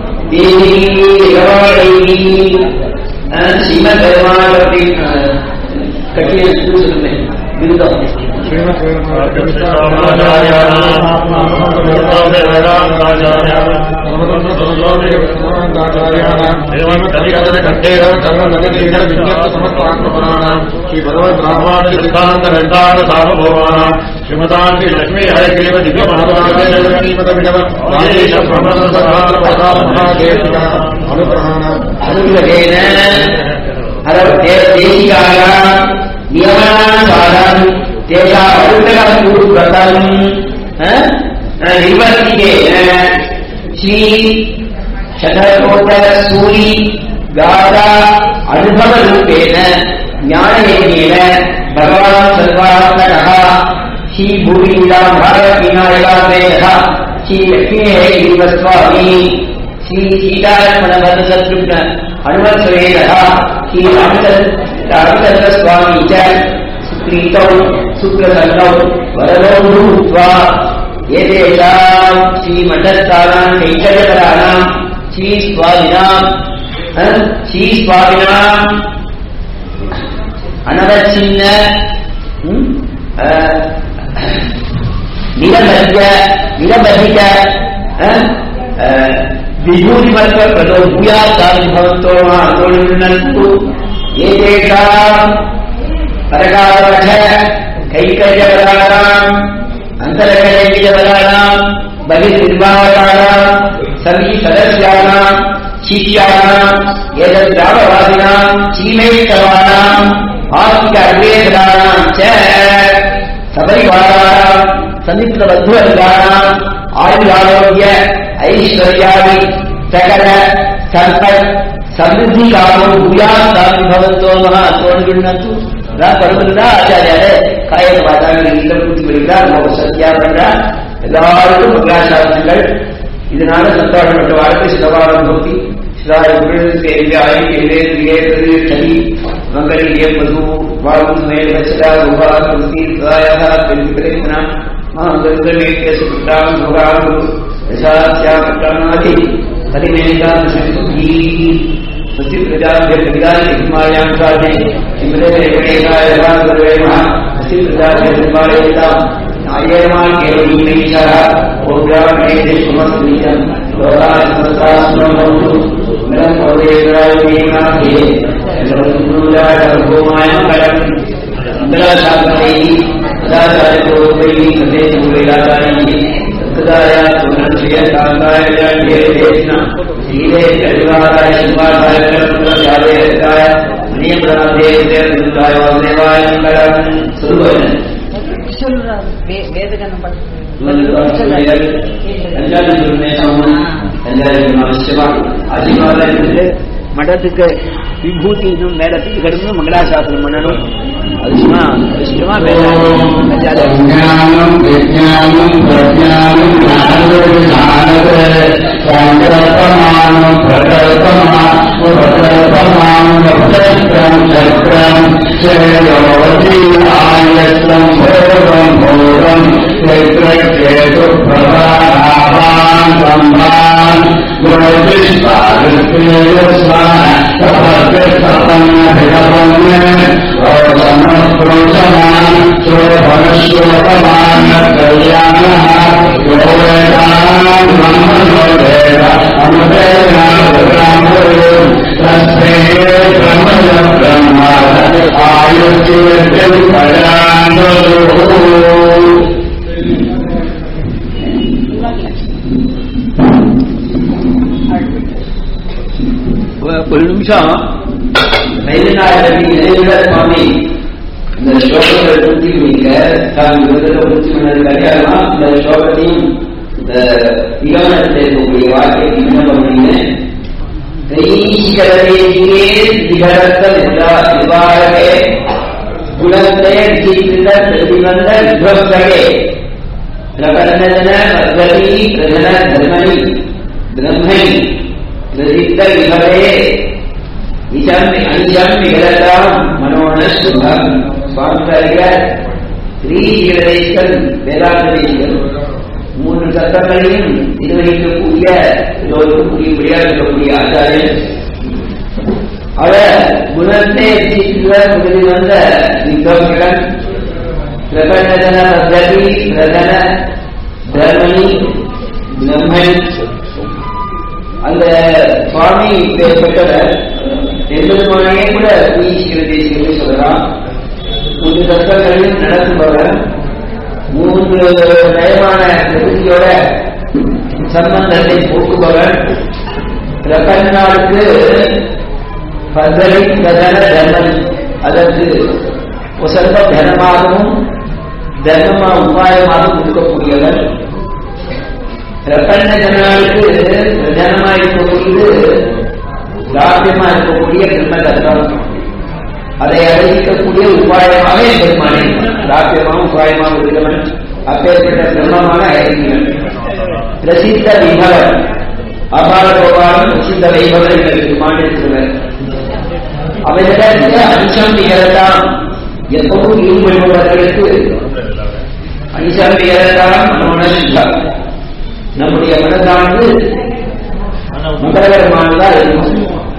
ஸ்ரீமத் பெருமாள் அப்படின்னு கட்டிய சொல்லுங்க விருதம் श्रीमतांति लक्ष्मी हरिग्रीव दिव्य अनुग्रहेण देशिकाः नियमानुसारं तेषाम् अनुग्रहपूर्वकम् निर्वर्तिकेन श्री शतकोटसूरि गाथा अनुभवरूपेण ज्ञानयज्ञेन भगवान् सर्वात्मकः श्रीभूमिलाभारविनायकादयः श्रीलक्ष्मीः गिरिवस्वामी श्री सीतारमणवरदशत्रुघ्न हनुमत्सवेदः श्रीरामचन्द्रस्वामी च सुप्रीतौ सुप्रसन्नौ वरदौ भूत्वा एतेषाम् श्रीमठस्थानाम् चैतन्यकराणाम् श्रीस्वामिनाम् श्रीस्वामिनाम् अनवच्छिन्न निरबध्य निरबधित विभूतिमत्व प्रदो भूयात् भवन्तो मातोन्नन्तु एतेषाम् परकालवश कैकर्यवराणाम् अन्तरकैकर्यवराणाम् बहिर्निर्वाहकाणाम् सभी सदस्यानाम् शिष्याणाम् एतद्ग्रामवासिनाम् सीमैस्तवानाम् आस्तिक अग्रेसराणाम् च सपरिवाराणाम् समित्रबद्धवर्गाणाम् आयुरारोग्य ऐश्वर्यादि सकल सम्पत् समृद्धि कामो भूयात् भवन्तो महा தோன்றுள்ளது நான் படுத்துட்டா ஆச்சாரியாரு காயத்தை பார்த்தாங்க இல்லம் கூட்டி வருகிறார் நம்ம சத்யா பண்றார் எல்லாருக்கும் மங்களாசாசனங்கள் இதனால சந்தோஷப்பட்ட வாழ்க்கை சிதவாரம் நோக்கி மங்களிய மது வாழ்வு மேல் வச்சதா ரூபா குருதி சதாயா பெருமினா மாங்கல்யேசுட்டாம் ரூபாம் யசாத்யாபட்டானாதி பதினேகா சந்தி सति प्रजाभ्यर्गानि हिमायां काले इमरे रेणेकाय रामदेवः सति प्रजाभ्यर्गायता नायमान केवलीमेशः ओग्रामेति सुमस्मितं लोकाय समस्तास्मभवतु मिलं पौरेन्द्राय वीणाभे लवन्दूराय भूमायं कलम् मङ्गलाशास्त्रैः सदाचार्यपूर्वैः सदेश मूलैराचार्यैः सदाय पुनर्जय कान्ताय जयेष्ण ீலே கழிவாராய சிவாராய கருணாய மணியபிரமதேவாய வாசுதேவாய மங்களம் சொல்லுவேன் சொல்றாரு வே- வேதகனம் மடத்துக்கு விபூதி இன்னும் மேல கிடந்து மங்களாசாசனம் பண்ணணும் அது சும்மா அது சும்மா ஞானம் விஜயானம் சங்கல்பமானம் பிரகல்பமானம் பிரகல்பமானம் சக்கரம் சக்கரம் சேயோதி ஆயத்தம் பூரம் பூரம் சேத்ரேது பிரபாவான் சம்பான் ஆயுள் ஒரு நிமிஷம் மைதநாயகி நினைவுல சுவாமி இந்த ஸ்லோகத்தை பூர்த்தி வைக்க தான் விருதுல பூர்த்தி பண்ணது கல்யாணமா இந்த ஸ்லோகத்தையும் இந்த விகமனத்தில் இருக்கக்கூடிய வாக்கியத்தை என்ன பண்ணீங்க கைகரேயே திகரத்த நிலா நிவாரகே குணத்தே ஜீவித பிரதிபந்த வித்வஸ்தகே பிரகடனஜன பத்வதி பிரதன தர்மணி பிரம்மணி பிரசித்த விபவே நிஜம் அனிஜம் விகலதாம் மனோன சுகம் சுவாமிகாரிய ஸ்ரீகிரதேசன் வேதாந்ததேசன் மூன்று சத்தங்களையும் நிர்வகிக்கக்கூடிய எல்லோருக்கும் புரியும்படியாக இருக்கக்கூடிய ஆச்சாரியன் அவர் குணத்தை முதலில் வந்த வித்வகன் பிரகடன பத்ததி பிரதன தர்மணி பிரம்மன் அந்த சுவாமி பெற்றவர் எம்பெருமானே கூட உயிர்க்கிறது என்று சொல்லலாம் மூன்று தத்துவங்களையும் நடத்துபவர் மூன்று நயமான பிரபுதியோட சம்பந்தத்தை போக்குபவர் பிரபன்னாளுக்கு பதவி பிரதன தர்மன் அதற்கு உசந்த தனமாகவும் தர்மமா உபாயமாகவும் இருக்கக்கூடியவர் பிரபஞ்ச ஜனங்களுக்கு பிரதானமா இருக்கக்கூடியது ராஜ்யமா இருக்கக்கூடிய பிரம்ம தத்துவம் அதை அறிவிக்கக்கூடிய உபாயமாக பெருமானே ராஜ்யமாக உபாயமாக இருக்கிறவன் அப்பேற்பட்ட பிரம்மமான அறிவிக்கிறன் பிரசித்த விபவன் அபார கோபாலம் பிரசித்த வைபவன் என்ற பெருமானே சொல்வர் அவைகளிடத்தில் அனிஷம் நிகழலாம் எப்பவும் ஈடுபடுபவர்களுக்கு அனிஷம் நிகழலாம் மனோன நம்முடைய மனதானது மங்களகரமானதா இருக்கும்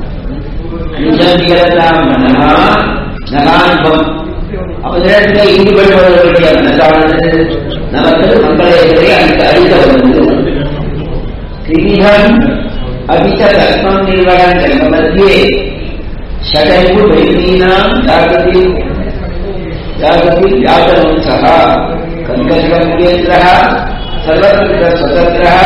நிஜம் மனஹா நகானுபம் அவர்களிடத்தில் ஈடுபடுபவர்களுடைய மனதானது நமக்கு மங்களங்களை அளிக்க அளிக்க வருவது கிரீடம் அபிச்ச தர்மம் நிர்வகன் ஜென்ம மத்தியே षटैव वैदीनां जागति जागति व्याकरणसः कङ्कषकमुखेन्द्रः सर्वकृतस्वतन्त्रः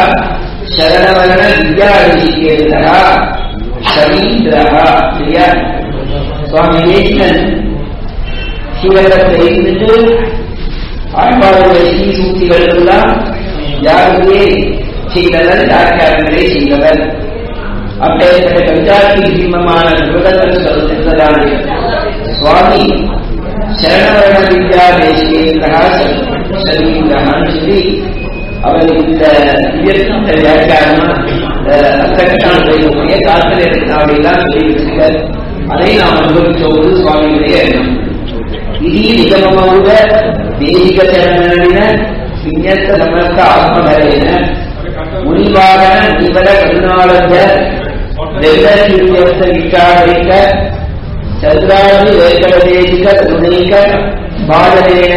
शरणवरणविद्याऋषिकेन्द्रः शरीन्द्रः प्रिय சுவாமி விவேகன் ஸ்ரீரங்கத்தை இருந்துட்டு ஆழ்வாருடைய ஸ்ரீசூக்திகள் எல்லாம் யாருமே செய்தவர் யாருக்காரங்களே செய்தவர் அப்பேற்பட்ட கவிதாக்கி சீமமான விருதங்கள் சொல்லுகிறதான சுவாமி சரணவரண வித்யா தேசியேந்திரா சரீந்திரகான்னு சொல்லி அவர் இந்த இயற்கை வியாக்கியானமா அத்தகட்டான வைக்கக்கூடிய காத்தல் அப்படிலாம் சொல்லி வச்சிருக்கார் அதை நாம் அனுபவிச்சோடு சுவாமியுடைய எண்ணம் ఇది నిజమమౌగ దేహిక చరణమైన విన్యస్త సమర్థ ఆత్మధరైన మునివారణ నివర కరుణాళంజ వెల్లశూన్యస్త విచారైక చంద్రాది వేకడదేశిక கருணைக பாடலேன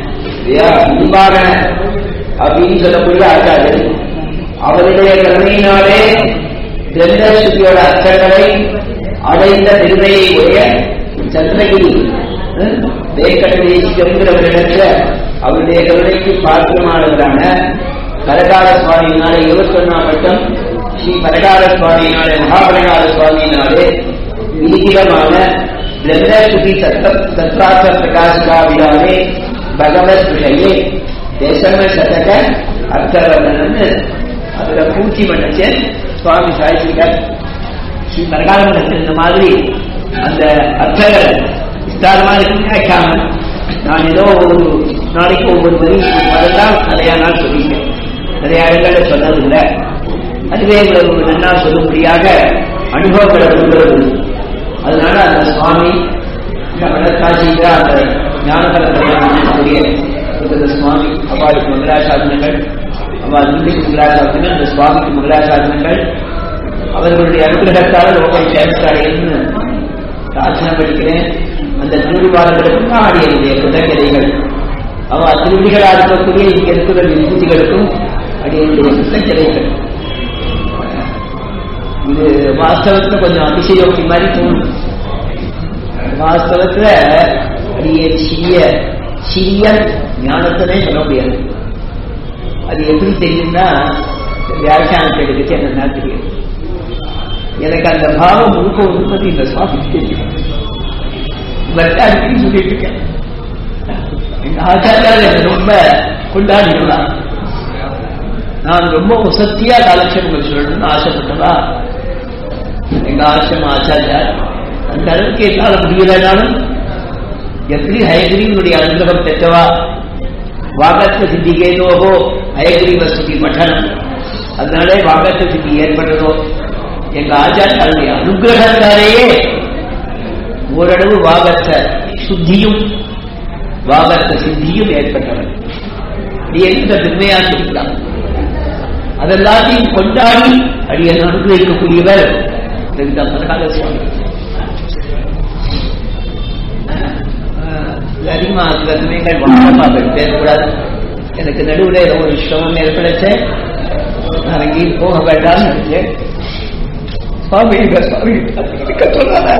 முன்பாக அப்படின்னு சொல்லக்கூடிய ஆச்சாரியர் அவருடைய கருணையினாலே பிரம்மஸ்ருதியோட அர்த்தங்களை அடைந்த திருமையை உடைய சந்திரகிரி வேக்கடேசிக்கிறவர்களிடத்துல அவருடைய கருணைக்கு பாத்திரமானவரான பரகால சுவாமியினால இருபத்தொன்னாம் வட்டம் ஸ்ரீ பரகால சுவாமியினாலே மகாபரகால சுவாமியினாலே விதிகிதமான பிரம்மஸ்ருதி சத்த சத்ராச பிரகாசிகாவினாலே பகவத் விஷயே தேசம சதக அர்த்தவர்ணன்னு அதுல பூச்சி பண்ணச்சு சுவாமி சாய்ச்சிருக்கார் ஸ்ரீ பரகாலம் இந்த மாதிரி அந்த அர்த்தங்கள் விஸ்தாரமா இருக்காம நான் ஏதோ ஒரு நாளைக்கு ஒவ்வொரு வரி அதெல்லாம் நிறைய நாள் சொல்லிட்டேன் நிறைய இடங்கள்ல சொன்னதில்லை அதுவே இவ்வளவு நன்னா சொல்லும்படியாக அனுபவங்களை கொடுக்கிறது அதனால அந்த சுவாமி வடக்காட்சியில அந்த ஞானகலக்கூடிய இந்த சுவாமி அவ்வாளுக்கு மங்களாசாசனங்கள் அவ்வாறு இந்திக்கு மங்களாசாசனங்கள் இந்த சுவாமிக்கு மங்களாசாசனங்கள் அவர்களுடைய அனுகிரகத்தால் லோகம் சேர்த்தாடையன்னு பிரார்த்தனை படிக்கிறேன் அந்த திருவிழாக்களுக்கு முன்னாடி என்னுடைய கிருதகதைகள் அவ திருவிழிகளாக இருக்கக்கூடிய இங்க இருக்கிற விபூதிகளுக்கும் அடியுடைய கிருதகதைகள் இது வாஸ்தவத்துல கொஞ்சம் அதிசயோக்தி மாதிரி தோணும் வாஸ்தவத்துல அடிய சிறிய சிறிய ஞானத்தினே சொல்ல முடியாது அது எப்படி தெரியும்னா வியாக்கியானத்தை எடுத்து என்ன தெரியும் எனக்கு அந்த பாவம் முழுக்க ஒழுப்பது இந்த சுவாமி தெரியும் இவர்கிட்ட அடிக்கடி சொல்லிட்டு இருக்கேன் எங்க ஆச்சாரியால் எனக்கு ரொம்ப கொண்டாடிக்கலாம் நான் ரொம்ப உசத்தியா காலட்சேபங்கள் சொல்லணும்னு ஆசைப்பட்டதா எங்க ஆசிரம ஆச்சாரியார் அந்த அளவுக்கு என்னால் முடியலனாலும் எப்படி ஹயகிரிவனுடைய அனுகிரகம் பெற்றவா வாகத்த சித்திகேதோகோ ஹயகிரீவ ஸ்துதி பட்டனம் அதனாலே வாகத்த சித்தி ஏற்பட்டதோ எங்க ஆச்சாரியாருடைய அனுகிரகத்தாலேயே ஓரளவு வாகத்த சுத்தியும் வாகத்த சித்தியும் ஏற்பட்டவர் அடியேன் பெருமையா சொல்லிக்கலாம் அதெல்லாத்தையும் கொண்டாடி அடியன் அனுகிரகிக்கக்கூடியவர் மனகால சுவாமி அதிகமா சில சமயங்கள் வாழமாக பேசக்கூடாது எனக்கு நடுவில் ஏதோ ஒரு சிரமம் ஏற்படுச்சு நான் எங்கேயும் போக வேண்டாம்னு நினைச்சேன் சுவாமி எங்க சுவாமி இருக்க சொன்னாங்க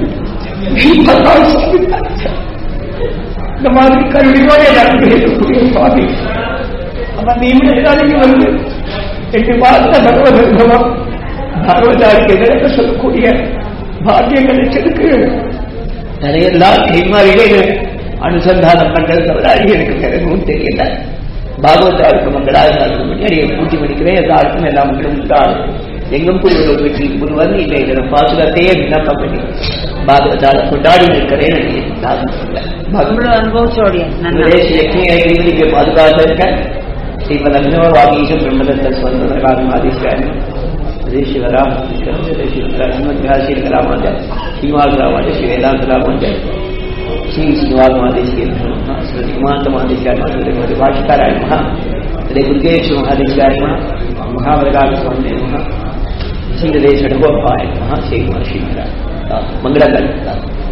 இந்த மாதிரி கருவியோட நடக்கக்கூடிய சுவாமி அவன் நீங்க வந்து எட்டு பார்த்த பகவதம் பகவதாருக்கு நினைக்க சொல்லக்கூடிய பாக்கியங்கள் எனக்கு நிறைய எல்லாம் கைமாறிலே அனுசந்தானம் பண்றது தவிர எனக்கு எதுவும் தெரியல பாகவதாருக்கு மங்களாக அடியை பூட்டி பண்ணிக்கிறேன் எல்லாருக்கும் எல்லா மக்களும் உண்டாது எங்கும் புரிவது வெற்றி புரிவது இல்லை இதன் பாசுரத்தையே விண்ணப்பம் பண்ணி பாகவதால கொண்டாடி இருக்கிறேன் இவ்வளவு அனுபவிச்சோடைய நன்னா லட்சுமியை பாதுகாத்து இருக்க ஸ்ரீமத் அபினவவாகீஷம் பிரம்மதத்த ஸ்வந்தராம் ஆதிஷ்யாயம் சிவராம் ஸ்ரீமத்யாசீலராமாஜ ஸ்ரீமாதராமாஜ ஸ்ரீ வேதாந்தராமாஜ ஸ்ரீ ஸ்ரீவாதமாதேசிய ஸ்ரீமாந்தமாதேசியாய ஸ்ரீமதி பாஷிகாராய மகா ஸ்ரீ குருகேஷ் மகாதேசியாய மகா மகாவரகால சுவாமி மகா ஸ்ரீரதே ஷடகோபாய மகா ஸ்ரீ மகர்ஷி மங்களங்கள்